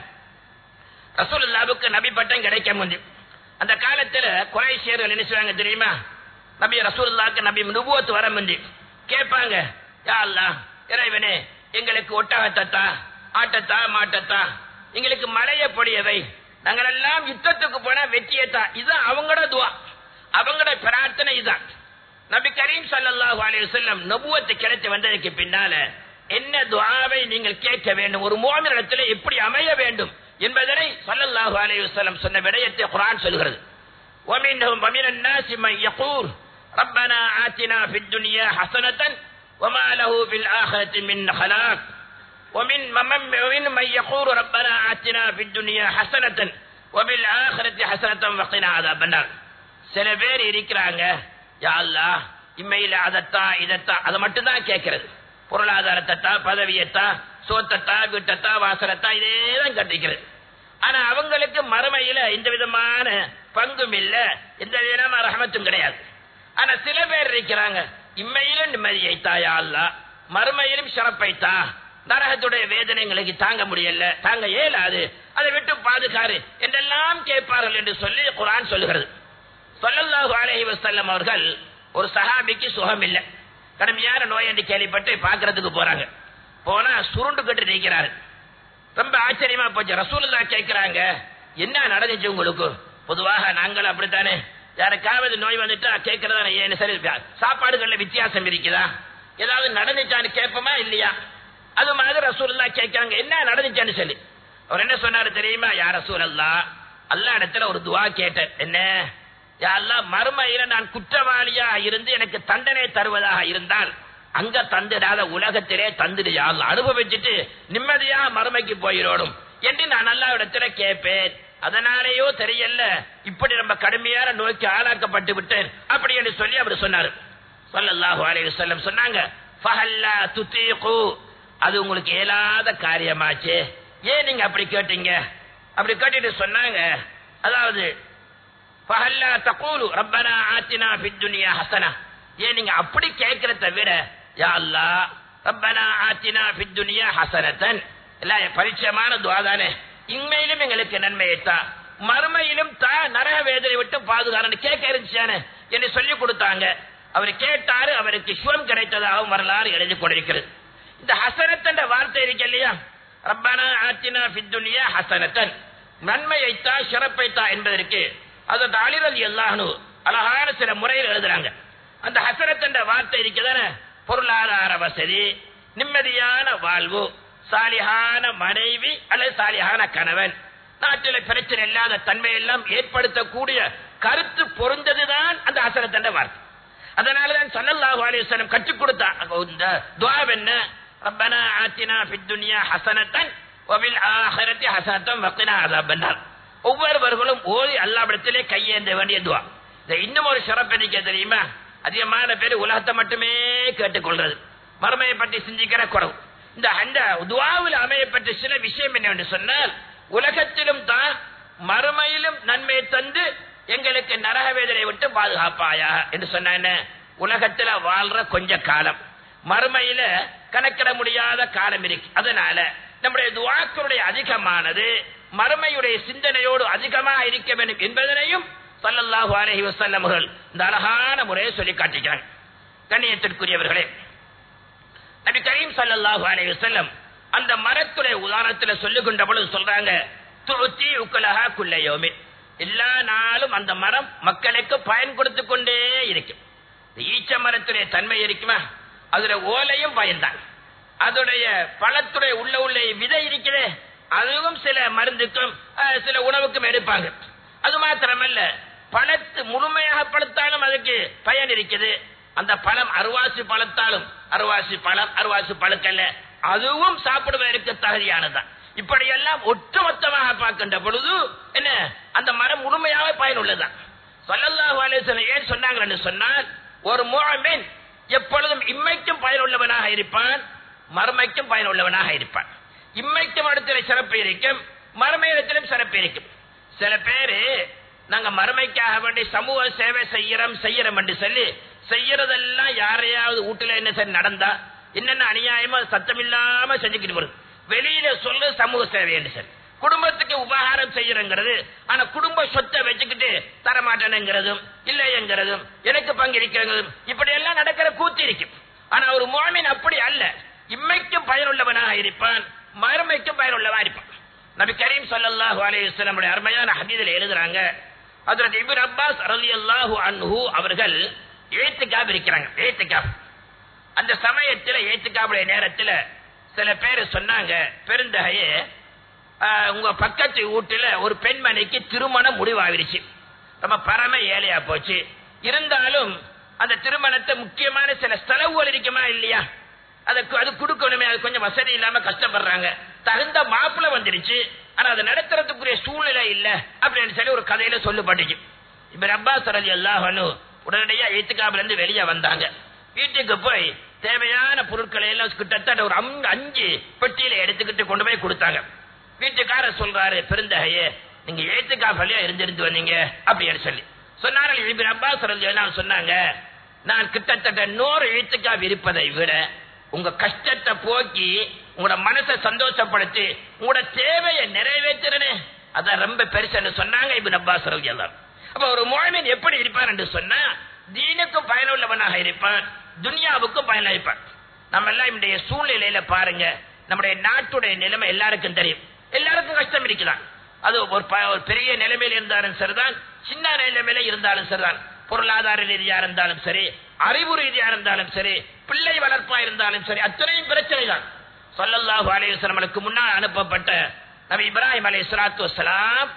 ரசூலுல்லாவுக்கு நபி பட்டம் கிடைக்க முந்தி அந்த காலத்துல குறைசியர்கள் என்ன செய்வாங்க தெரியுமா நபி ரசூலுல்லாவுக்கு நபி நுபுவத்து வர முந்தி கேட்பாங்க யா அல்லாஹ் இறைவனே எங்களுக்கு ஒட்டகத்தத்தா ஆட்டத்தா மாட்டத்தா எங்களுக்கு மழைய பொடியவை நாங்கள் எல்லாம் யுத்தத்துக்கு போனா வெற்றியத்தா இதுதான் அவங்களோட துவா அவங்களோட பிரார்த்தனை இதுதான் நபி கரீம் ஸல்லல்லாஹு அலைஹி வஸல்லம் நபுவத்து கிடைத்து வந்ததுக்கு பின்னால என்ன துஆவை நீங்கள் கேட்க வேண்டும் ஒரு முஃமினிடத்தில் எப்படி அமைய வேண்டும் என்பதனை ஸல்லல்லாஹு அலைஹி வஸல்லம் சொன்ன விடயத்தை குர்ஆன் சொல்கிறது ومنهم ومن الناس من يقول ربنا آتنا في الدنيا حسنة وما له في الآخرة من خلاق ومن من ومن من يقول ربنا آتنا في الدنيا حسنة وبالآخرة حسنة وقنا عذاب النار சில பேர் இருக்கிறாங்க யா அல்லாஹ் இம்மையில அதத்தா இதத்தா அதை மட்டும் தான் கேட்கறது பொருளாதாரத்தா பதவியத்தா சோத்தத்தா வீட்டத்தா வாசலத்தா இதே தான் கட்டிக்கிறது ஆனா அவங்களுக்கு மறுமையில இந்த விதமான பங்கும் இல்ல எந்த விதமான ரஹமத்தும் கிடையாது ஆனா சில பேர் இருக்கிறாங்க இம்மையிலும் நிம்மதியைத்தா யா அல்லாஹ் மறுமையிலும் சிறப்பைத்தா நரகத்துடைய வேதனை எங்களுக்கு தாங்க முடியல தாங்க இயலாது அதை விட்டு பாதுகாரு என்றெல்லாம் கேட்பார்கள் என்று சொல்லி குரான் சொல்லுகிறது சொல்லல்லாஹு அலைஹி வஸல்லம் அவர்கள் ஒரு சஹாபிக்கு சுகம் இல்லை கடுமையான நோய் என்று கேள்விப்பட்டு பார்க்கறதுக்கு போறாங்க போனா சுருண்டு கட்டு நிற்கிறாரு ரொம்ப ஆச்சரியமா போச்சு ரசூலுல்லா கேட்கிறாங்க என்ன நடந்துச்சு உங்களுக்கு பொதுவாக நாங்கள் அப்படித்தானே யாருக்காவது நோய் வந்துட்டா கேட்கறதா ஏன்னு சரி சாப்பாடுகள்ல வித்தியாசம் இருக்குதா ஏதாவது நடந்துச்சான்னு கேட்போமா இல்லையா அது மாதிரி ரசூலுல்லா கேட்கிறாங்க என்ன நடந்துச்சான்னு சொல்லி அவர் என்ன சொன்னாரு தெரியுமா யார் ரசூலல்லா அல்லா இடத்துல ஒரு துவா கேட்டேன் என்ன யாரெல்லாம் மறுமையில நான் குற்றவாளியா இருந்து எனக்கு தண்டனை தருவதாக இருந்தால் அங்க தந்துடாத உலகத்திலே தந்துடு யாரெல்லாம் அனுபவிச்சுட்டு நிம்மதியா மறுமைக்கு போயிடணும் என்று நான் அல்லா இடத்துல கேட்பேன் அதனாலேயோ தெரியல இப்படி நம்ம கடுமையான நோய்க்கு ஆளாக்கப்பட்டு விட்டேன் அப்படி என்று சொல்லி அவர் சொன்னார் சொல்லல்லாஹு அலைஹி வஸல்லம் சொன்னாங்க ஃபஹல்லா துதீகு அது உங்களுக்கு இயலாத காரியமாச்சு ஏன் நீங்க அப்படி கேட்டீங்க அப்படி கேட்டுட்டு சொன்னாங்க அதாவது ஃபஹல்லா தகூலு ரப்பனா ஆத்தினா ஃபித் துன்யா ஹஸனா ஏன் நீங்க அப்படி கேட்கறத விட யா அல்லாஹ் ரப்பனா ஆத்தினா ஃபித் துன்யா ஹஸனத்தன் இல்ல பரிச்சயமான துவா தானே இன்மையிலும் எங்களுக்கு நன்மையை தா மறுமையிலும் தா நரக வேதனை விட்டு பாதுகாரன் கேட்க இருந்துச்சானே என்று சொல்லி கொடுத்தாங்க அவர் கேட்டாரு அவருக்கு சுகம் கிடைத்ததாகவும் வரலாறு எழுதி கொண்டிருக்கிறது இந்த ஹசனத்தன் வார்த்தை இருக்கு இல்லையா ரப்பனா ஆத்தினா ஃபித் துன்யா ஹசனத்தன் நன்மையைத்தா சிறப்பைத்தா என்பதற்கு அது அலிரல் எல்லானு அழகான சில முறையில் எழுதுறாங்க அந்த ஹசரத் என்ற வார்த்தை இருக்குதானே பொருளாதார வசதி நிம்மதியான வாழ்வு சாலிகான மனைவி அல்லது சாலிகான கணவன் நாட்டில் பிரச்சனை இல்லாத தன்மை எல்லாம் ஏற்படுத்தக்கூடிய கருத்து பொருந்ததுதான் அந்த ஹசரத் என்ற வார்த்தை அதனாலதான் சல்லல்லாஹு அலைஹி வஸல்லம் கற்றுக் கொடுத்தா இந்த துஆ என்ன ரப்பனா ஆத்தினா ஃபித் துன்யா ஹஸனத்தன் வபில் ஆஹிரத்தி ஹஸனத்தன் வக்கினா அஸாபன்னார் ஒவ்வொருவர்களும் ஓதி அல்லாவிடத்திலே கையேந்த வேண்டிய துவா இந்த இன்னும் ஒரு சிறப்பு எனக்கு தெரியுமா அதிகமான பேர் உலகத்தை மட்டுமே கேட்டுக்கொள்றது மறுமையை பற்றி சிந்திக்கிற குறவு இந்த அந்த துவாவில் அமையப்பட்ட சில விஷயம் என்னவென்று சொன்னால் உலகத்திலும் தான் மறுமையிலும் நன்மை தந்து எங்களுக்கு நரக வேதனை விட்டு பாதுகாப்பாயா என்று சொன்ன உலகத்துல வாழ்ற கொஞ்ச காலம் மறுமையில கணக்கிட முடியாத காலம் இருக்கு அதனால நம்முடைய துவாக்களுடைய அதிகமானது மறுமையுடைய சிந்தனையோடு அதிகமாக இருக்க வேண்டும் என்பதனையும் சல்லல்லாஹு அலைஹி வஸல்லம் அவர்கள் இந்த அழகான முறையை சொல்லி காட்டுகிறாங்க கண்ணியத்திற்குரியவர்களே நபி கரீம் சல்லல்லாஹு அலைஹி வஸல்லம் அந்த மரத்துடைய உதாரணத்துல சொல்லுகின்ற பொழுது சொல்றாங்க துத்தி உக்கலஹா குல்லையோமே எல்லா நாளும் அந்த மரம் மக்களுக்கு பயன் கொடுத்து கொண்டே இருக்கும் ஈச்ச மரத்துடைய தன்மை இருக்குமா அதுல ஓலையும் பயன்தான் அதோடைய பழத்துடைய உள்ள உள்ள விதை இருக்கிறே அதுவும் சில மருந்துக்கும் அஹ், சில உணவுக்கும் எடுப்பாங்க அது மாத்திரமல்ல பழத்து முழுமையாக பழுத்தாலும் அதுக்கு பயன் இருக்குது அந்த பழம் அருவாசி பழத்தாலும் அருவாசி பழம் அருவாசி பழுக்கல்ல அதுவும் சாப்பிடுவதற்கு தகுதியானதுதான் இப்படியெல்லாம் ஒட்டுமொத்தமாக பார்க்கின்ற பொழுது என்ன அந்த மரம் முழுமையாக பயனுள்ளதான் சொல்லல்லாஹு அலைஹி ஏன் சொன்னாங்கன்னு சொன்னால் ஒரு முஅமின் எப்பொழுதும் இம்மைக்கும் பயனுள்ளவனாக இருப்பான் மறுமைக்கும் பயனுள்ளவனாக இருப்பான் இம்மைக்கும் இடத்துல சிறப்பு இருக்கும் மறுமையிடத்திலும் சிறப்பு இருக்கும் சில பேரு நாங்க மறுமைக்காக வேண்டி சமூக சேவை செய்யறோம் செய்யறோம் என்று சொல்லி செய்யறதெல்லாம் யாரையாவது வீட்டுல என்ன சரி நடந்தா என்னென்ன அநியாயமா சத்தம் இல்லாம செஞ்சுக்கிட்டு வருது வெளியில சொல்லு சமூக சேவை என்று சொல்லி குடும்பத்துக்கு உபகாரம் செய்யறங்கிறது ஆனா குடும்ப சொத்தை வச்சுக்கிட்டு தரமாட்டேனுங்கிறதும் இல்லைங்கிறதும் எனக்கு பங்கிருக்கிறதும் இப்படி எல்லாம் நடக்கிற கூத்து இருக்கும் ஆனா ஒரு முகமின் அப்படி அல்ல இம்மைக்கும் பயனுள்ளவனாக இருப்பான் மறுமைக்கும் பயனுள்ளவா இருப்பான் நபி கரீம் ஸல்லல்லாஹு அலைஹி வஸல்லம் அருமையான ஹதீஸில் எழுதுறாங்க ஹஜ்ரத் இப்னு அப்பாஸ் ரலியல்லாஹு அன்ஹு அவர்கள் ஏத்துக்காப் இருக்கிறாங்க ஏத்துக்காப் அந்த சமயத்துல ஏத்துக்காப்புடைய நேரத்துல சில பேர் சொன்னாங்க பெருந்தகையே ஆஹ், உங்க பக்கத்து வீட்டுல ஒரு பெண்மணிக்கு திருமணம் முடிவாகிருச்சு ரொம்ப பரம ஏழையா போச்சு இருந்தாலும் அந்த திருமணத்தை முக்கியமான சில செலவுகள் இருக்குமா இல்லையா அதுக்கு அது கொடுக்கணுமே அது கொஞ்சம் வசதி இல்லாம கஷ்டப்படுறாங்க தகுந்த மாப்பிள்ள வந்துருச்சு ஆனா அதை நடத்துறதுக்குரிய சூழ்நிலை இல்ல அப்படின்னு சொல்லி ஒரு கதையில சொல்லப்பட்டுச்சு இப்ப அப்பாஸ் ரலி அல்லாஹனு உடனடியா எழுத்துக்காப்புல இருந்து வெளியே வந்தாங்க வீட்டுக்கு போய் தேவையான பொருட்களை எல்லாம் கிட்டத்தட்ட ஒரு அம்- அஞ்சு பெட்டியில எடுத்துக்கிட்டு கொண்டு போய் கொடுத்தாங்க வீட்டுக்காரர் சொல்றாரு பெருந்தகையே நீங்க எழுத்துக்காப்பலையா இருந்திருந்து வந்தீங்க அப்படின்னு சொல்லி சொன்னார்கள் இபின் அப்பாஸ் ரலியல்லாஹு சொன்னாங்க நான் கிட்டத்தட்ட நூறு எழுத்துக்காப் இருப்பதை விட உங்க கஷ்டத்தை போக்கி உங்களோட மனசை சந்தோஷப்படுத்தி உங்களோட தேவையை நிறைவேற்றுறனே அதான் ரொம்ப பெருசுன்னு சொன்னாங்க இபின் அப்பாஸ் ரலியல்லாஹு அப்ப ஒரு முழமின் எப்படி இருப்பார் என்று சொன்னா தீனுக்கும் பயனுள்ளவனாக இருப்பான் துனியாவுக்கும் பயனுள்ள இருப்பான் நம்ம எல்லாம் இன்றைய சூழ்நிலையில பாருங்க நம்முடைய நாட்டுடைய நிலைமை எல்லாருக்கும் தெரியும் எல்லாருக்கும் கஷ்டம் இருக்குதான் அது ஒரு ப- ஒரு பெரிய நிலைமையில் இருந்தாலும் சரிதான் சின்ன நிலைமையில இருந்தாலும் சரிதான் பொருளாதார ரீதியா இருந்தாலும் சரி அறிவு ரீதியா இருந்தாலும் சரி பிள்ளை வளர்ப்பா இருந்தாலும் சரி அத்தனையும் பிரச்சனை தான் சொல்லல்லாஹு அலைவசனங்களுக்கு முன்னால் அனுப்பப்பட்ட நபி இப்ராஹிம் அலை சலாத்து வசலாம்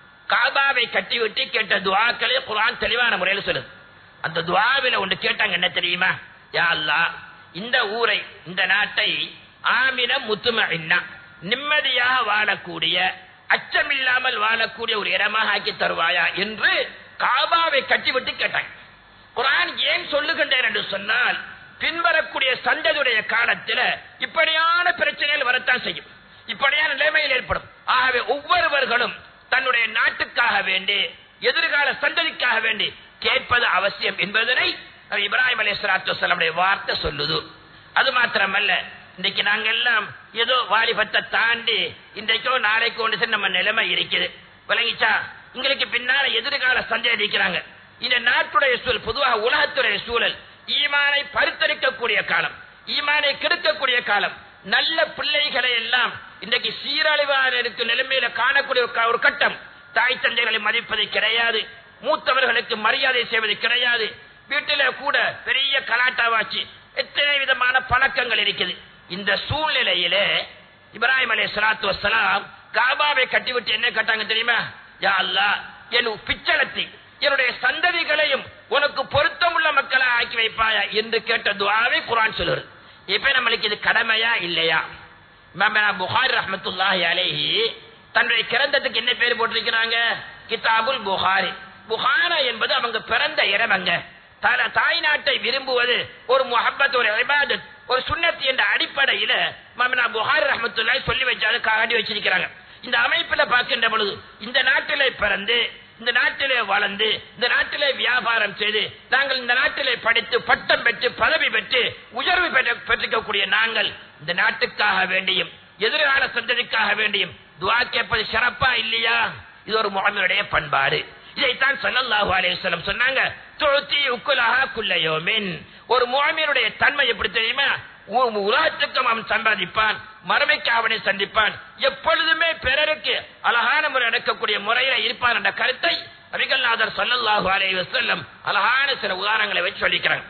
காபாவை கட்டிவிட்டு கேட்ட துவாக்களே குர்ஆன் தெளிவான முறையில் சொல்லுது அந்த துவாவில ஒன்று கேட்டாங்க என்ன தெரியுமா யா அல்லாஹ் இந்த ஊரை இந்த நாட்டை ஆமின முத்துமஇன்னா நிம்மதியாக வாழக்கூடிய அச்சமில்லாமல் வாழக்கூடிய ஒரு இடமாக ஆக்கி தருவாயா என்று காபாவை கட்டிவிட்டு கேட்டாங்க குர்ஆன் ஏன் சொல்லுகின்றேன் என்று சொன்னால் பின்வரக்கூடிய சந்ததியுடைய காலத்தில் இப்படியான பிரச்சனைகள் வரத்தான் செய்யும் இப்படியான நிலைமையில் ஏற்படும் ஆகவே ஒவ்வொருவர்களும் தன்னுடைய நாட்டுக்காக வேண்டி எதிர்கால சந்ததிக்காக வேண்டி கேட்பது அவசியம் என்பதனை நபி இப்ராஹிம் அலி சலாத்து வார்த்தை சொல்லுது அது மாத்திரமல்ல இன்றைக்கு நாங்க எல்லாம் ஏதோ வாலிபத்தை தாண்டி இன்றைக்கோ நாளைக்கோ ஒன்று சரி நம்ம நிலைமை இருக்குது விளங்கிச்சா உங்களுக்கு பின்னால எதிர்கால சந்தேகம் இருக்கிறாங்க இந்த நாட்டுடைய சூழல் பொதுவாக உலகத்துடைய சூழல் ஈமானை பரித்தரிக்கக்கூடிய காலம் ஈமானை கெடுக்கக்கூடிய காலம் நல்ல பிள்ளைகளை எல்லாம் இன்றைக்கு சீரழிவான இருக்கும் நிலைமையில காணக்கூடிய ஒரு க- ஒரு கட்டம் தாய் தந்தைகளை மதிப்பது கிடையாது மூத்தவர்களுக்கு மரியாதை செய்வது கிடையாது வீட்டில கூட பெரிய கலாட்டாவாச்சு எத்தனை விதமான பழக்கங்கள் இருக்குது இந்த சூழ்நிலையிலே இப்ராஹிம் அலை சலாத்து வசலாம் காபாவை கட்டிவிட்டு என்ன கட்டாங்க தெரியுமா யா அல்லாஹ் என் பிச்சளத்தை என்னுடைய சந்ததிகளையும் உனக்கு பொருத்தமுள்ள மக்களை ஆக்கி வைப்பாயா என்று கேட்ட துவாவை குரான் சொல்லுறது இப்ப நம்மளுக்கு இது கடமையா இல்லையா இமாம் புகாரி ரஹ்மத்துல்லாஹி அலைஹி தன்னுடைய கிரந்தத்துக்கு என்ன பேர் போட்டிருக்கிறாங்க கிதாபுல் புகாரி புகாரா என்பது அவங்க பிறந்த இடம் அங்க தல- தாய் நாட்டை விரும்புவது ஒரு முஹப்பத் ஒரு இபாதத் ஒரு சுன்னத் என்ற அடிப்படையில மாமனா புகாரி ரஹ்மத்துல்லாஹி சொல்லி வச்சாரு காட்டி வச்சிருக்கிறாங்க இந்த அமைப்புல பார்க்கின்ற பொழுது இந்த நாட்டிலே பிறந்து இந்த நாட்டிலே வளர்ந்து இந்த நாட்டிலே வியாபாரம் செய்து நாங்கள் இந்த நாட்டிலே படித்து பட்டம் பெற்று பதவி பெற்று உயர்வு பெற்று பெற்றிருக்கக்கூடிய நாங்கள் இந்த நாட்டுக்காக வேண்டியும் எதிர்கால சந்ததிக்காக வேண்டியும் துவா கேட்பது சிறப்பா இல்லையா இது ஒரு முகமனுடைய பண்பாடு இதைத்தான் ஸல்லல்லாஹு அலைஹி வஸல்லம் சொன்னாங்க துத்தி உக்குலஹா குல்ல யௌமின் ஒரு முகமனுடைய தன்மை எப்படி தெரியுமா உ- உலகத்துக்கும் அவன் சம்பாதிப்பான் மறுமைக்கு அவனை சந்திப்பான் எப்பொழுதுமே பிறருக்கு அழகான முறை நடக்கக்கூடிய முறையில இருப்பான் என்ற கருத்தை நபிகள்நாதர் ஸல்லல்லாஹு அலைஹி வஸல்லம் அழகான சில உதாரணங்களை வச்சு சொல்லிக்கிறாங்க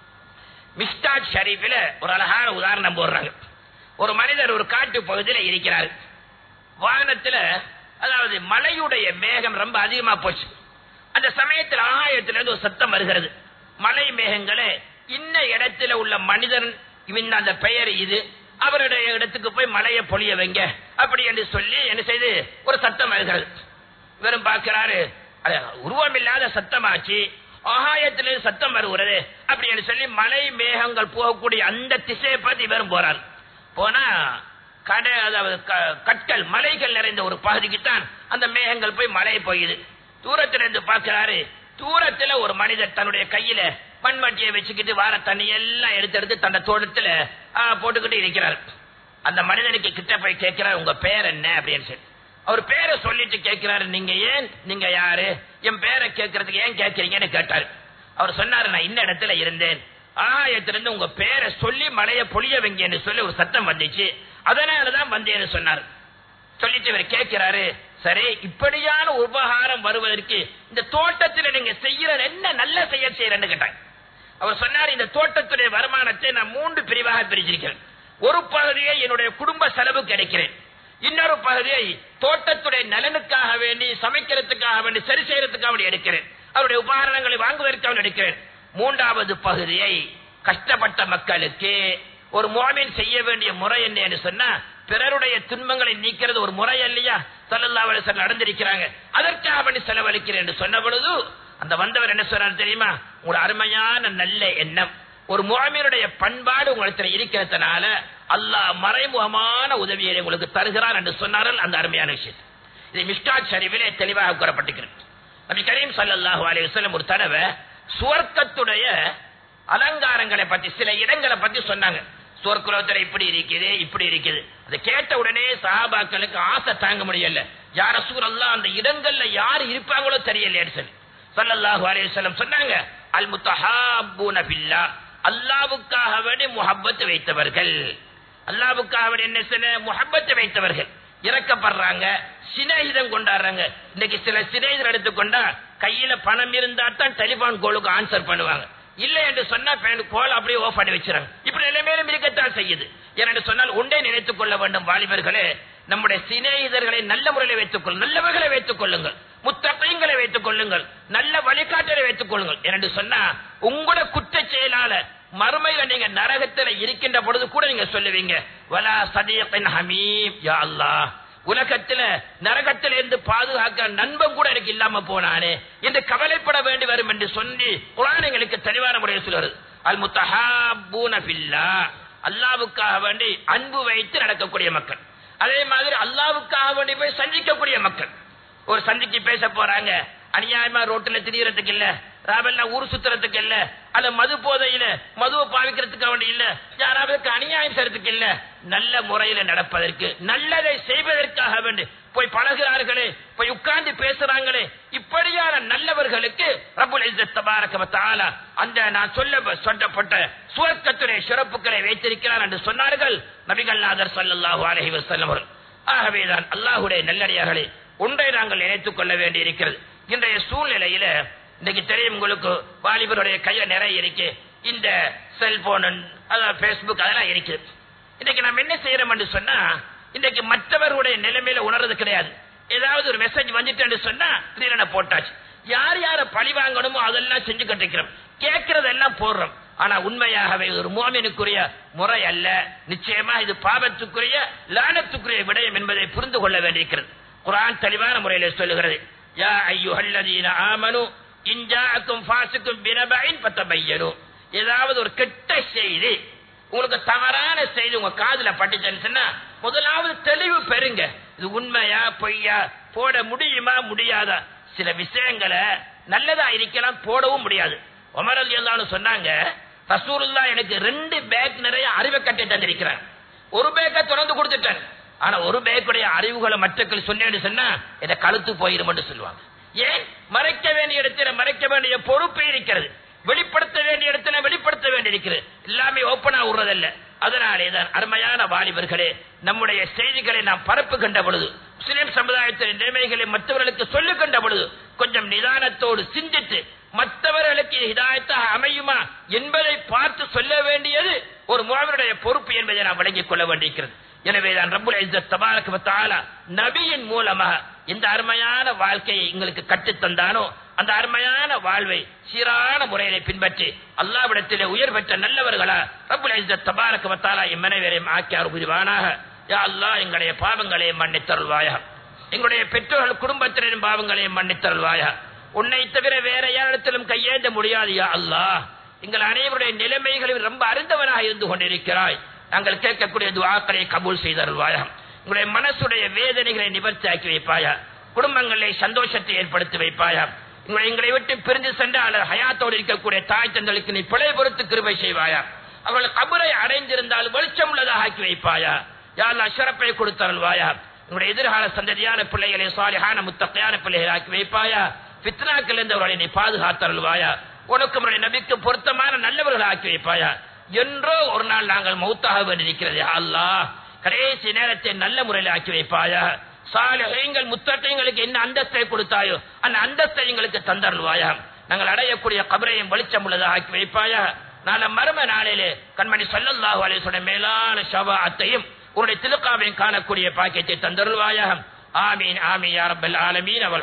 மிஸ்டாட் ஷரீஃபில் ஒரு அழகான உதாரணம் போடுறாங்க ஒரு மனிதர் ஒரு காட்டு பகுதியில் இருக்கிறார் வானத்துல அதாவது மலையுடைய மேகம் ரொம்ப அதிகமா போச்சு அந்த சமயத்தில் ஆகாயத்துல இருந்து ஒரு சத்தம் வருகிறது மலை மேகங்களே இன்ன இடத்துல உள்ள மனிதன் இவன் அந்த பெயர் இது அவருடைய இடத்துக்கு போய் மலையை பொழிய வைங்க அப்படி என்று சொல்லி என்ன செய்து ஒரு சத்தம் வருகிறது இவரும் பார்க்கிறாரு அது உருவமில்லாத சத்தமாச்சு ஆகாயத்திலிருந்து சத்தம் வருகிறது அப்படின்னு சொல்லி மலை மேகங்கள் போகக்கூடிய அந்த திசையை பார்த்து இவரும் போறார் போனா கடை அதாவது க- கற்கள் மலைகள் நிறைந்த ஒரு பகுதிக்கு தான் அந்த மேகங்கள் போய் மலை போயுது தூரத்துல இருந்து பார்க்கிறாரு தூரத்துல ஒரு மனிதர் தன்னுடைய கையில மண்மட்டியை வச்சுக்கிட்டு வார தண்ணி எல்லாம் எடுத்து எடுத்து தன்னை தோட்டத்துல ஆ, போட்டுக்கிட்டு இருக்கிறார் அந்த மனிதனுக்கு கிட்ட போய் கேட்கிறார் உங்க பேர் என்ன அப்படின்னு சொல்லி அவர் பேரை சொல்லிட்டு கேட்கிறாரு நீங்க ஏன் நீங்க யாரு என் பேரை கேட்கறதுக்கு ஏன் கேட்கறீங்கன்னு கேட்டாரு அவர் சொன்னாரு நான் இந்த இடத்துல இருந்தேன் ஆகாயத்திலிருந்து உங்க பேரை சொல்லி மலையை பொழிய வைங்கன்னு சொல்லி ஒரு சத்தம் வந்துச்சு அதனாலதான் வந்தேன்னு சொன்னார் சொல்லிட்டு இவர் கேட்கிறாரு சரி இப்படியான உபகாரம் வருவதற்கு இந்த தோட்டத்தில் நீங்க செய்யற என்ன நல்ல செயல் செய்யறன்னு கேட்டாங்க அவர் சொன்னார் இந்த தோட்டத்துடைய வருமானத்தை நான் மூன்று பிரிவாக பிரிச்சிருக்கிறேன் ஒரு பகுதியை என்னுடைய குடும்ப செலவு கிடைக்கிறேன் இன்னொரு பகுதியை தோட்டத்துடைய நலனுக்காக வேண்டி சமைக்கிறதுக்காக வேண்டி சரி செய்யறதுக்காக வேண்டி எடுக்கிறேன் அவருடைய உபகரணங்களை வாங்குவதற்காக வேண்டி எடுக்கிறேன் மூன்றாவது பகுதியை கஷ்டப்பட்ட மக்களுக்கு ஒரு மோமின் செய்ய வேண்டிய முறை என்ன என்று சொன்னா பிறருடைய துன்பங்களை நீக்கிறது ஒரு முறை இல்லையா சல்லல்லா அலிஸ்லாம் நடந்திருக்கிறாங்க அதற்காக வேண்டி செலவழிக்கிறேன் என்று சொன்ன பொழுது அந்த வந்தவர் என்ன சொன்னார் தெரியுமா ஒரு அருமையான நல்ல எண்ணம் ஒரு முகமீனுடைய பண்பாடு உங்களுக்கு இருக்கிறதுனால அல்லாஹ் மறைமுகமான உதவியை உங்களுக்கு தருகிறார் என்று சொன்னார்கள் அந்த அருமையான விஷயம் இது மிஸ்டாட் ஷரீஃபிலே தெளிவாக கூறப்பட்டிருக்கிறது நபி கரீம் ஸல்லல்லாஹு அலைஹி வஸல்லம் ஒரு தடவை சுவர்க்கத்துடைய அலங்காரங்களை பத்தி சில இடங்களை பத்தி சொன்னாங்க சுவர்க்குலத்துல இப்படி இருக்குது இப்படி இருக்குது அதை கேட்ட உடனே சஹாபாக்களுக்கு ஆசை தாங்க முடியல யார சூழல்லாம் அந்த இடங்கள்ல யார் இருப்பாங்களோ தெரியலையேன்னு சொல்லி ஸல்லல்லாஹு அலைஹி வஸல்லம் சொன்னாங்க அல் முத்தஹாப்பூன பில்லா அல்லாவுக்காக வேண்டி முஹப்பத் வைத்தவர்கள் அல்லாவுக்காக வேண்டி என்ன செய்ய முஹப்பத் வைத்தவர்கள் இறக்கப்படுறாங்க சிநேகிதம் கொண்டாடுறாங்க இன்னைக்கு சில சிநேகிதர் எடுத்துக்கொண்டா கையில பணம் இருந்தா தான் டெலிபோன் கோலுக்கு ஆன்சர் பண்ணுவாங்க இல்ல என்று சொன்னா கோல் அப்படியே ஆஃப் பண்ணி வச்சிருக்காங்க இப்படி நிலைமையிலும் இருக்கத்தான் செய்யுது ஏனென்று சொன்னால் ஒன்றே நினைத்துக் கொள்ள வேண்டும் வாலிபர்களே நம்முடைய சிநேகிதர்களை நல்ல முறையில் வைத்துக் கொள்ளுங்கள் நல்லவர்களை வைத்துக் கொள்ளுங்கள் முத்தகைங்களை வைத்துக் கொள்ளுங்கள் நல்ல வழிகாட்டலை வைத்துக் கொள்ளுங்கள் என்று சொன்னா உங்களோட குற்ற செயலால மறுமையில நீங்க நரகத்துல இருக்கின்ற பொழுது கூட நீங்க சொல்லுவீங்க வலா சதீகன் ஹமீம் யா அல்லாஹ் உலகத்துல நரகத்தில் இருந்து பாதுகாக்க நண்பன் கூட எனக்கு இல்லாம போனானே என்று கவலைப்பட வேண்டி வரும் என்று சொல்லி குரான் எங்களுக்கு தெளிவான முறையில் சொல்லுறது அல் முத்தஹாபூன பில்லா அல்லாவுக்காக வேண்டி அன்பு வைத்து நடக்கக்கூடிய மக்கள் அதே மாதிரி அல்லாவுக்காக வேண்டி போய் சந்திக்கக்கூடிய மக்கள் ஒரு சந்திக்கு பேச போறாங்க அநியாயமா ரோட்டுல திரியறதுக்கு இல்ல ராவெல்லாம் ஊர் சுத்துறதுக்கு இல்ல அல்ல மது போதையில மதுவை பாவிக்கிறதுக்கு வேண்டி இல்ல யாராவது அநியாயம் செய்யறதுக்கு இல்ல நல்ல முறையில நடப்பதற்கு நல்லதை செய்வதற்காக வேண்டி போய் பழகிறார்களே போய் உட்கார்ந்து பேசுறாங்களே இப்படியான நல்லவர்களுக்கு ரபுல் இஸ்ஸத் தபாரக வ தஆலா அந்த நான் சொல்ல சொல்லப்பட்ட சுவர்க்கத்துடைய சிறப்புகளை வைத்திருக்கிறார் என்று சொன்னார்கள் நபிகள் நாதர் ஸல்லல்லாஹு அலைஹி வஸல்லம் அவர்கள் ஆகவேதான் அல்லாஹ்வுடைய நல்லடியார்களே ஒன்றை நாங்கள் நினைத்துக் கொள்ள வேண்டி இருக்கிறது இன்றைய சூழ்நிலையில இன்னைக்கு தெரியும் உங்களுக்கு வாலிபருடைய கையில நிறைய இருக்கு இந்த செல்போன் பேஸ்புக் அதெல்லாம் இருக்கு இன்னைக்கு நம்ம என்ன செய்யறோம் என்று சொன்னா இன்னைக்கு மற்றவர்களுடைய நிலைமையில உணர்றது கிடையாது ஏதாவது ஒரு மெசேஜ் வந்துட்டு சொன்னா திடீரென போட்டாச்சு யார் யார பழி வாங்கணுமோ அதெல்லாம் செஞ்சு கட்டிக்கிறோம் கேட்கறதெல்லாம் போடுறோம் ஆனா உண்மையாகவே ஒரு மோமினுக்குரிய முறை அல்ல நிச்சயமா இது பாவத்துக்குரிய லானத்துக்குரிய விடயம் என்பதை புரிந்து கொள்ள வேண்டியிருக்கிறது குரான் தெளிவான முறையில சொல்லுகிறது யா ஐயுஹல்லதீன ஆமனு இன்ஜாஅக்கும் ஃபாசிக்கும் பினபைன் ஃபதபையனு ஏதாவது ஒரு கெட்ட செய்தி உங்களுக்கு தவறான செய்தி உங்க காதுல பட்டுச்சுன்னு சொன்னா முதலாவது தெளிவு பெறுங்க இது உண்மையா பொய்யா போட முடியுமா முடியாதா சில விஷயங்களை நல்லதா இருக்கலாம் போடவும் முடியாது உமரல் எல்லாரும் சொன்னாங்க ரசூலுல்லா எனக்கு ரெண்டு பேக் நிறைய அறிவை கட்டி தந்திருக்கிறார் ஒரு பேக்கை தொடர்ந்து கொடுத்துட்டேன் ஆனா ஒரு பேக்குடைய அறிவுகளை மற்றக்கள் சொன்னேன்னு சொன்னா இதை கழுத்து போயிடும் என்று சொல்லுவாங்க ஏன் மறைக்க வேண்டிய இடத்துல மறைக்க வேண்டிய பொறுப்பு இருக்கிறது வெளிப்படுத்த வேண்டிய இடத்துல வெளிப்படுத்த வேண்டியிருக்கிறது எல்லாமே ஓப்பனா விடுறதல்ல அதனாலே தான் அருமையான வாலிபர்களே நம்முடைய செய்திகளை நாம் பரப்புகின்ற பொழுது முஸ்லிம் சமுதாயத்தின் நிலைமைகளை மற்றவர்களுக்கு சொல்லுகின்ற பொழுது கொஞ்சம் நிதானத்தோடு சிந்தித்து மற்றவர்களுக்கு ஹிதாயத்தாக அமையுமா என்பதை பார்த்து சொல்ல வேண்டியது ஒரு முகவருடைய பொறுப்பு என்பதை நாம் விளங்கிக் கொள்ள வேண்டியிருக்கிறது எனவேதான் ரப்புல் இஸ்ஸத் தபாரக வ தஆலா நபியின் மூலமாக இந்த அருமையான வாழ்க்கையை எங்களுக்கு கற்றுத் தந்தானோ அந்த அருமையான வாழ்வை சீரான முறையிலே பின்பற்றி அல்லாவிடத்திலே உயர் பெற்ற நல்லவர்களா ரப்புல் இஸ்ஸத் தபாரக வ தஆலா என் மனைவரையும் ஆக்கியார் புரிவானாக யா அல்லாஹ் எங்களுடைய பாவங்களையும் மன்னித்தருள்வாயா எங்களுடைய பெற்றோர்கள் குடும்பத்தினரின் பாவங்களையும் மன்னித்தருள்வாயா உன்னை தவிர வேற யாரிடத்திலும் கையேந்த முடியாது யா அல்லாஹ் எங்கள் அனைவருடைய நிலைமைகளில் ரொம்ப அறிந்தவனாக இருந்து கொண்டிருக்கிறாய் நாங்கள் கேட்கக்கூடிய துவாக்களை கபூல் செய்தருள்வாயா உங்களுடைய மனசுடைய வேதனைகளை நிவர்த்தி ஆக்கி வைப்பாயா குடும்பங்களை சந்தோஷத்தை ஏற்படுத்தி வைப்பாயா உங்களை எங்களை விட்டு பிரிந்து சென்ற அல்லது ஹயாத்தோடு இருக்கக்கூடிய தாய் தந்தளுக்கு நீ பிழை பொறுத்து கிருபை செய்வாயா அவர்கள் கபரை அடைந்திருந்தால் வெளிச்சம் உள்ளதாக ஆக்கி வைப்பாயா யாழ்லா சிறப்பை கொடுத்தருள்வாயா உங்களுடைய எதிர்கால சந்ததியான பிள்ளைகளை சாலியான முத்தகையான பிள்ளைகளை ஆக்கி வைப்பாயா பித்னாக்கள் இருந்து அவர்களை நீ பாதுகாத்தருள்வாயா உனக்கு உங்களுடைய நபிக்கு பொருத்தமான நல்லவர்கள் ஆக்கி வைப்பாயா என்றோ ஒரு நாள் நாங்கள் மௌத்தாக வேண்டியிருக்கிறது அல்லாஹ் கடைசி நேரத்தை நல்ல முறையில் ஆக்கி வைப்பாயா சாலைகள் முத்தட்டைங்களுக்கு என்ன அந்தஸ்தை கொடுத்தாயோ அந்த அந்தஸ்தை எங்களுக்கு தந்தருள்வாயா நாங்கள் அடையக்கூடிய கபரையும் வெளிச்சம் உள்ளதாக ஆக்கி வைப்பாயா நாள மர்ம நாளிலே கண்மணி சல்லல்லாஹு அலைஹி மேலான ஷபாத்தையும் உன்னுடைய திருக்காவையும் காணக்கூடிய பாக்கியத்தை தந்தருள்வாயாக ஆமீன் ஆமீன் யா ரப்பல் ஆலமீன் அவள்